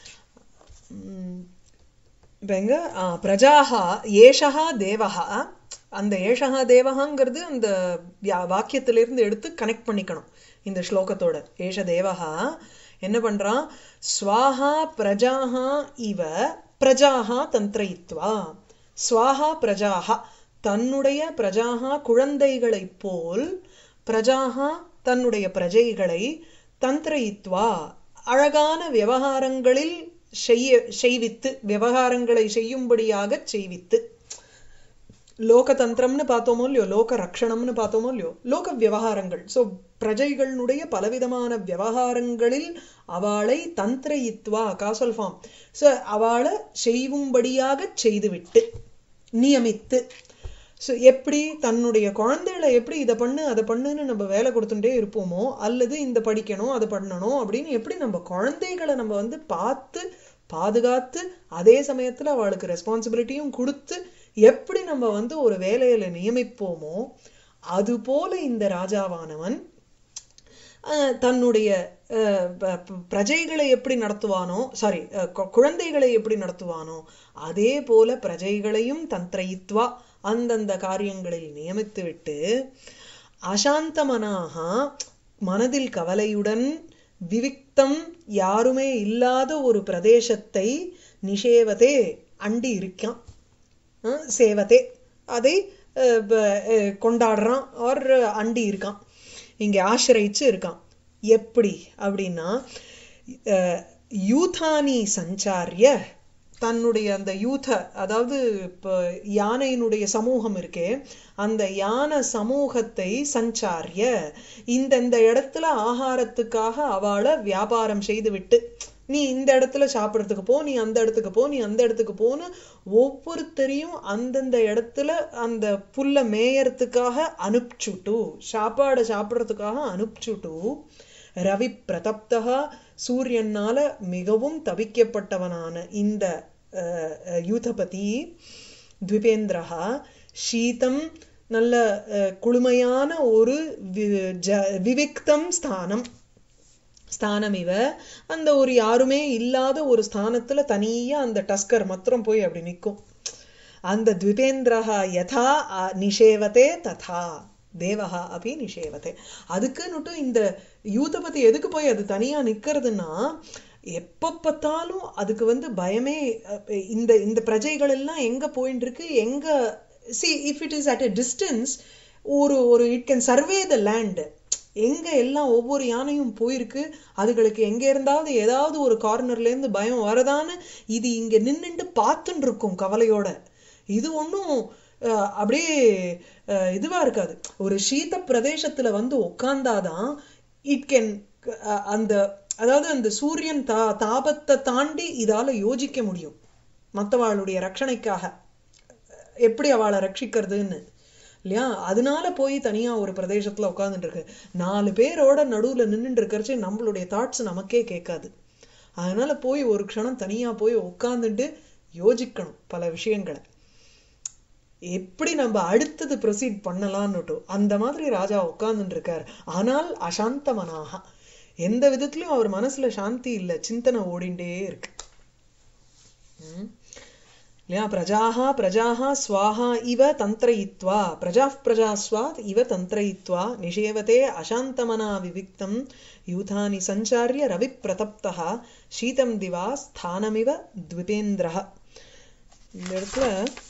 இப்ப எங்க ஆ, பிரஜாஹா ஏஷஹா தேவஹா அந்த ஏஷஹா தேவஹாங்கிறது அந்த வியா- வாக்கியத்திலிருந்து எடுத்து கனெக்ட் பண்ணிக்கணும் இந்த ஸ்லோகத்தோட ஏஷ தேவஹா என்ன பண்றான் ஸ்வாஹா பிரஜாஹா இவ பிரஜாஹா தந்திரயித்வா ஸ்வாஹா பிரஜாஹா தன்னுடைய பிரஜாஹா குழந்தைகளைப் போல் பிரஜாஹா தன்னுடைய பிரஜைகளை தந்திரயித்வா அழகான விவகாரங்களில் செய்ய செய்வித்து விவகாரங்களை செய்யும்படியாக செய்வித்து லோகதந்திரம்னு பார்த்தோமோ இல்லையோ லோக ரக்ஷணம்னு பார்த்தோமோ இல்லையோ லோக விவகாரங்கள் ஸோ பிரஜைகளுடைய பலவிதமான விவகாரங்களில் அவளை தந்திரயித்வா காசல் ஃபார்ம் ஸோ அவளை செய்யும்படியாக செய்துவிட்டு நியமித்து ஸோ எப்படி தன்னுடைய குழந்தைகளை எப்படி இதை பண்ணு அதை பண்ணுன்னு நம்ம வேலை கொடுத்துட்டே இருப்போமோ அல்லது இந்த படிக்கணும் அதை பண்ணணும் அப்படின்னு எப்படி நம்ம குழந்தைகளை நம்ம வந்து பார்த்து பாதுகாத்து அதே சமயத்துல அவளுக்கு ரெஸ்பான்சிபிலிட்டியும் கொடுத்து எப்படி நம்ம வந்து ஒரு வேலையில நியமிப்போமோ அது போல இந்த ராஜாவானவன் அஹ், தன்னுடைய அஹ், ப- ப- பிரஜைகளை எப்படி நடத்துவானோ சாரி குழந்தைகளை எப்படி நடத்துவானோ அதே போல பிரஜைகளையும் தந்திரயித்வா அந்தந்த காரியங்களில் நியமித்து விட்டு அசாந்தமனாக மனதில் கவலையுடன் விவிக்தம் யாருமே இல்லாத ஒரு பிரதேசத்தை நிஷேவதே அண்டி இருக்கான் அஹ், சேவதே அதை அஹ், ப- அஹ், கொண்டாடுறான் ஆர் அண்டி இருக்கான் இங்க ஆசிரியிச்சு இருக்கான் எப்படி அப்படின்னா அஹ், யூதானி சஞ்சாரிய தன்னுடைய அந்த யூத அதாவது இப்போ யானையினுடைய சமூகம் இருக்கே அந்த யானை சமூகத்தை சஞ்சாரிய இந்தந்த இடத்துல ஆகாரத்துக்காக அவளை வியாபாரம் செய்து விட்டு நீ இந்த இடத்துல சாப்பிட்றதுக்கு போ நீ அந்த இடத்துக்கு போ நீ அந்த இடத்துக்கு போன்னு ஒவ்வொருத்தரையும் அந்தந்த இடத்துல அந்த புல்ல மேயறதுக்காக அனுப்பிச்சுட்டு சாப்பாடை சாப்பிட்றதுக்காக அனுப்பிச்சுட்டு ரவி பிரதப்தகா சூரியனால மிகவும் தவிக்கப்பட்டவனான இந்த அஹ், அஹ், யூதபதி த்விபேந்திரஹா சீதம் நல்ல அஹ், குளுமையான ஒரு வி- ஜ- விவிக்தம் ஸ்தானம் ஸ்தானம் இவ அந்த ஒரு யாருமே இல்லாத ஒரு ஸ்தானத்துல தனியா அந்த டஸ்கர் மாத்திரம் போய் அப்படி நிக்கும் அந்த த்விபேந்திரஹா யதா அ- நிஷேவதே ததா தேவஹா அப்படி நிஷேவதே அதுக்குன்னுட்டு இந்த யூதபதி எதுக்கு போய் அது தனியா நிக்கிறதுன்னா எப்ப பார்த்தாலும் அதுக்கு வந்து பயமே அஹ், இந்த இந்த பிரஜைகள் எல்லாம் எங்க போயிட்டு இருக்கு எங்க see if it is at a distance ஒரு ஒரு it can survey the land எங்க எல்லாம் ஒவ்வொரு யானையும் போயிருக்கு அதுகளுக்கு எங்க இருந்தாவது ஏதாவது ஒரு கார்னர்ல இருந்து பயம் வரதான்னு இது இங்க நின்னுட்டு பார்த்துட்டு இருக்கும் கவலையோட இது ஒன்றும் அப்படியே அஹ், இதுவா இருக்காது ஒரு சீத பிரதேசத்துல வந்து உட்கார்ந்தாதான் இட் கேன் அந்த அதாவது அந்த சூரியன் தா தாபத்தை தாண்டி இதால யோசிக்க முடியும் மற்றவாளுடைய ரட்சணைக்காக எப்படி அவளை ரட்சிக்கிறதுன்னு இல்லையா அதனால போய் தனியா ஒரு பிரதேசத்துல உட்கார்ந்துட்டு இருக்கு நாலு பேரோட நடுவுல நின்னுட்டு இருக்கிறச்சு நம்மளுடைய தாட்ஸ் நமக்கே கேட்காது அதனால போய் ஒரு க்ஷணம் தனியா போய் உட்கார்ந்துட்டு யோசிக்கணும் பல விஷயங்களை எப்படி நம்ம அடுத்தது ப்ரொசீட் பண்ணலாம்னுட்டு அந்த மாதிரி ராஜா உட்கார்ந்துட்டு இருக்கார் ஆனால் அசாந்தமனாக எந்த விதத்திலயும் அவர் மனசுல சாந்தி இல்ல சிந்தனை ஓடிண்டே இருக்கு ம். இல்லையா பிரஜாः பிரஜாः ஸ்வாஹா இவ தந்திரயித்வா பிரஜாः பிரஜாஸ்வாத் இவ தந்திரயித்வா நிஷேவதே அசாந்தமனா விவிக்தம் யூதானி சஞ்சாரிய ரவி பிரதப்தः சீதம் திவா ஸ்தானமிவ த்விபேந்திரः இந்த இடத்துல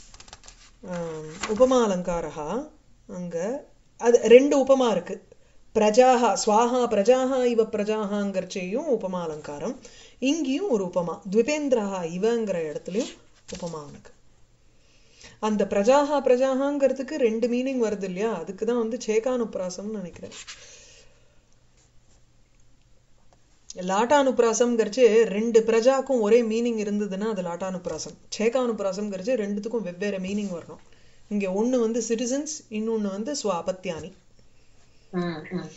ஆம், உபமா அலங்காரா அங்க அது ரெண்டு உபமா இருக்கு பிரஜாஹா ஸ்வாஹா பிரஜாஹா இவ பிரஜாஹாங்கிறச்சையும் உபமா அலங்காரம் இங்கேயும் ஒரு உபமா த்விபேந்திரஹா இவங்கிற இடத்துலயும் உபமா உனக்கு அந்த பிரஜாஹா பிரஜாஹாங்கிறதுக்கு ரெண்டு மீனிங் வருது இல்லையா அதுக்கு தான் வந்து சேகானுப்ராசம்னு நினைக்கிறேன் லாட்டானுப்ராசம்ங்கிறச்சு ரெண்டு பிரஜாக்கும் ஒரே மீனிங் இருந்ததுன்னா அது லாட்டானுப்ராசம் சேகானுப்ராசம்ங்கிறச்சு ரெண்டுத்துக்கும் வெவ்வேறு மீனிங் வரணும் இங்க ஒண்ணு வந்து சிட்டிசன்ஸ் இன்னொன்னு வந்து ஸ்வாபத்தியானி ம், ம்.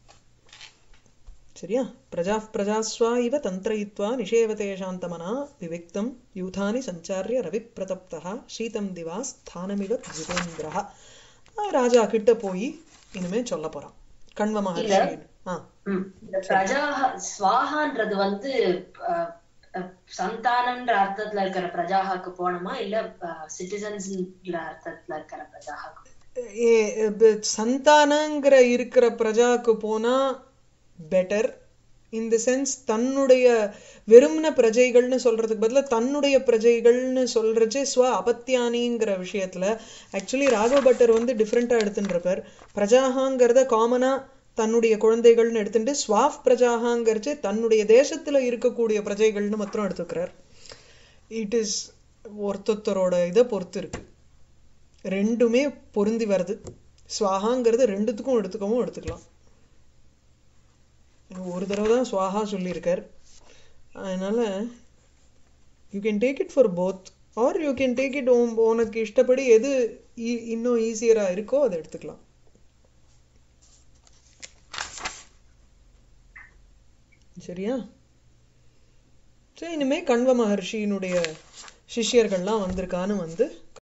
சரியா பிரஜா பிரஜாஸ்வா இவ தந்திரயித்வா நிஷேவதே சாந்தமனா விவிக்தம் யூதானி சஞ்சாரிய ரவி பிரதப்தா சீதம் திவா ஸ்தானமிவ ஜிதேந்திரா ராஜா கிட்ட போய் இனிமே சொல்ல போறான் கண்வ மகர்ஷி ஆ ம். இந்த பிரஜா ஸ்வாஹான்றது வந்து அஹ், அஹ், சந்தானம்ன்ற அர்த்தத்துல இருக்கிற பிரஜாஹாக்கு போனோமா இல்ல சிட்டிசன்ஸ்ன்ற அர்த்தத்துல இருக்கிற பிரஜாஹாக்கு ஏ- ப- சந்தானங்கிற இருக்கிற பிரஜாக்கு போனா பெட்டர் இந்த சென்ஸ் தன்னுடைய வெறும்ன பிரஜைகள்னு சொல்றதுக்கு பதிலா தன்னுடைய பிரஜைகள்னு சொல்றச்சே ஸ்வ அபத்தியானிங்கிற விஷயத்துல ஆக்சுவலி ராகவ பட்டர் வந்து டிஃப்ரெண்டா எடுத்துன்றப்பார் பிரஜாகாங்கிறத காமனா தன்னுடைய குழந்தைகள்னு எடுத்துட்டு ஸ்வாஃப் பிரஜாகாங்கிறச்சே தன்னுடைய தேசத்துல இருக்கக்கூடிய பிரஜைகள்னு மாத்திரம் எடுத்துக்கிறார் இட் இஸ் ஒருத்தொத்தரோட இதை பொறுத்து இருக்கு ரெண்டுமே பொருந்தி வருது ஸ்வாஹாங்கிறது ரெண்டுத்துக்கும் எடுத்துக்கவும் எடுத்துக்கலாம் ஒரு தடவை தான் ஸ்வாஹா சொல்லியிருக்கார் அதனால you can take it for both or you can take it உனக்கு இஷ்டப்படி எது ஈ- இன்னும் ஈஸியரா இருக்கோ அதை எடுத்துக்கலாம் சரியா சரி இனிமே கண்வ மகர்ஷியினுடைய சிஷ்யர்கள்லாம் வந்திருக்கான்னு வந்து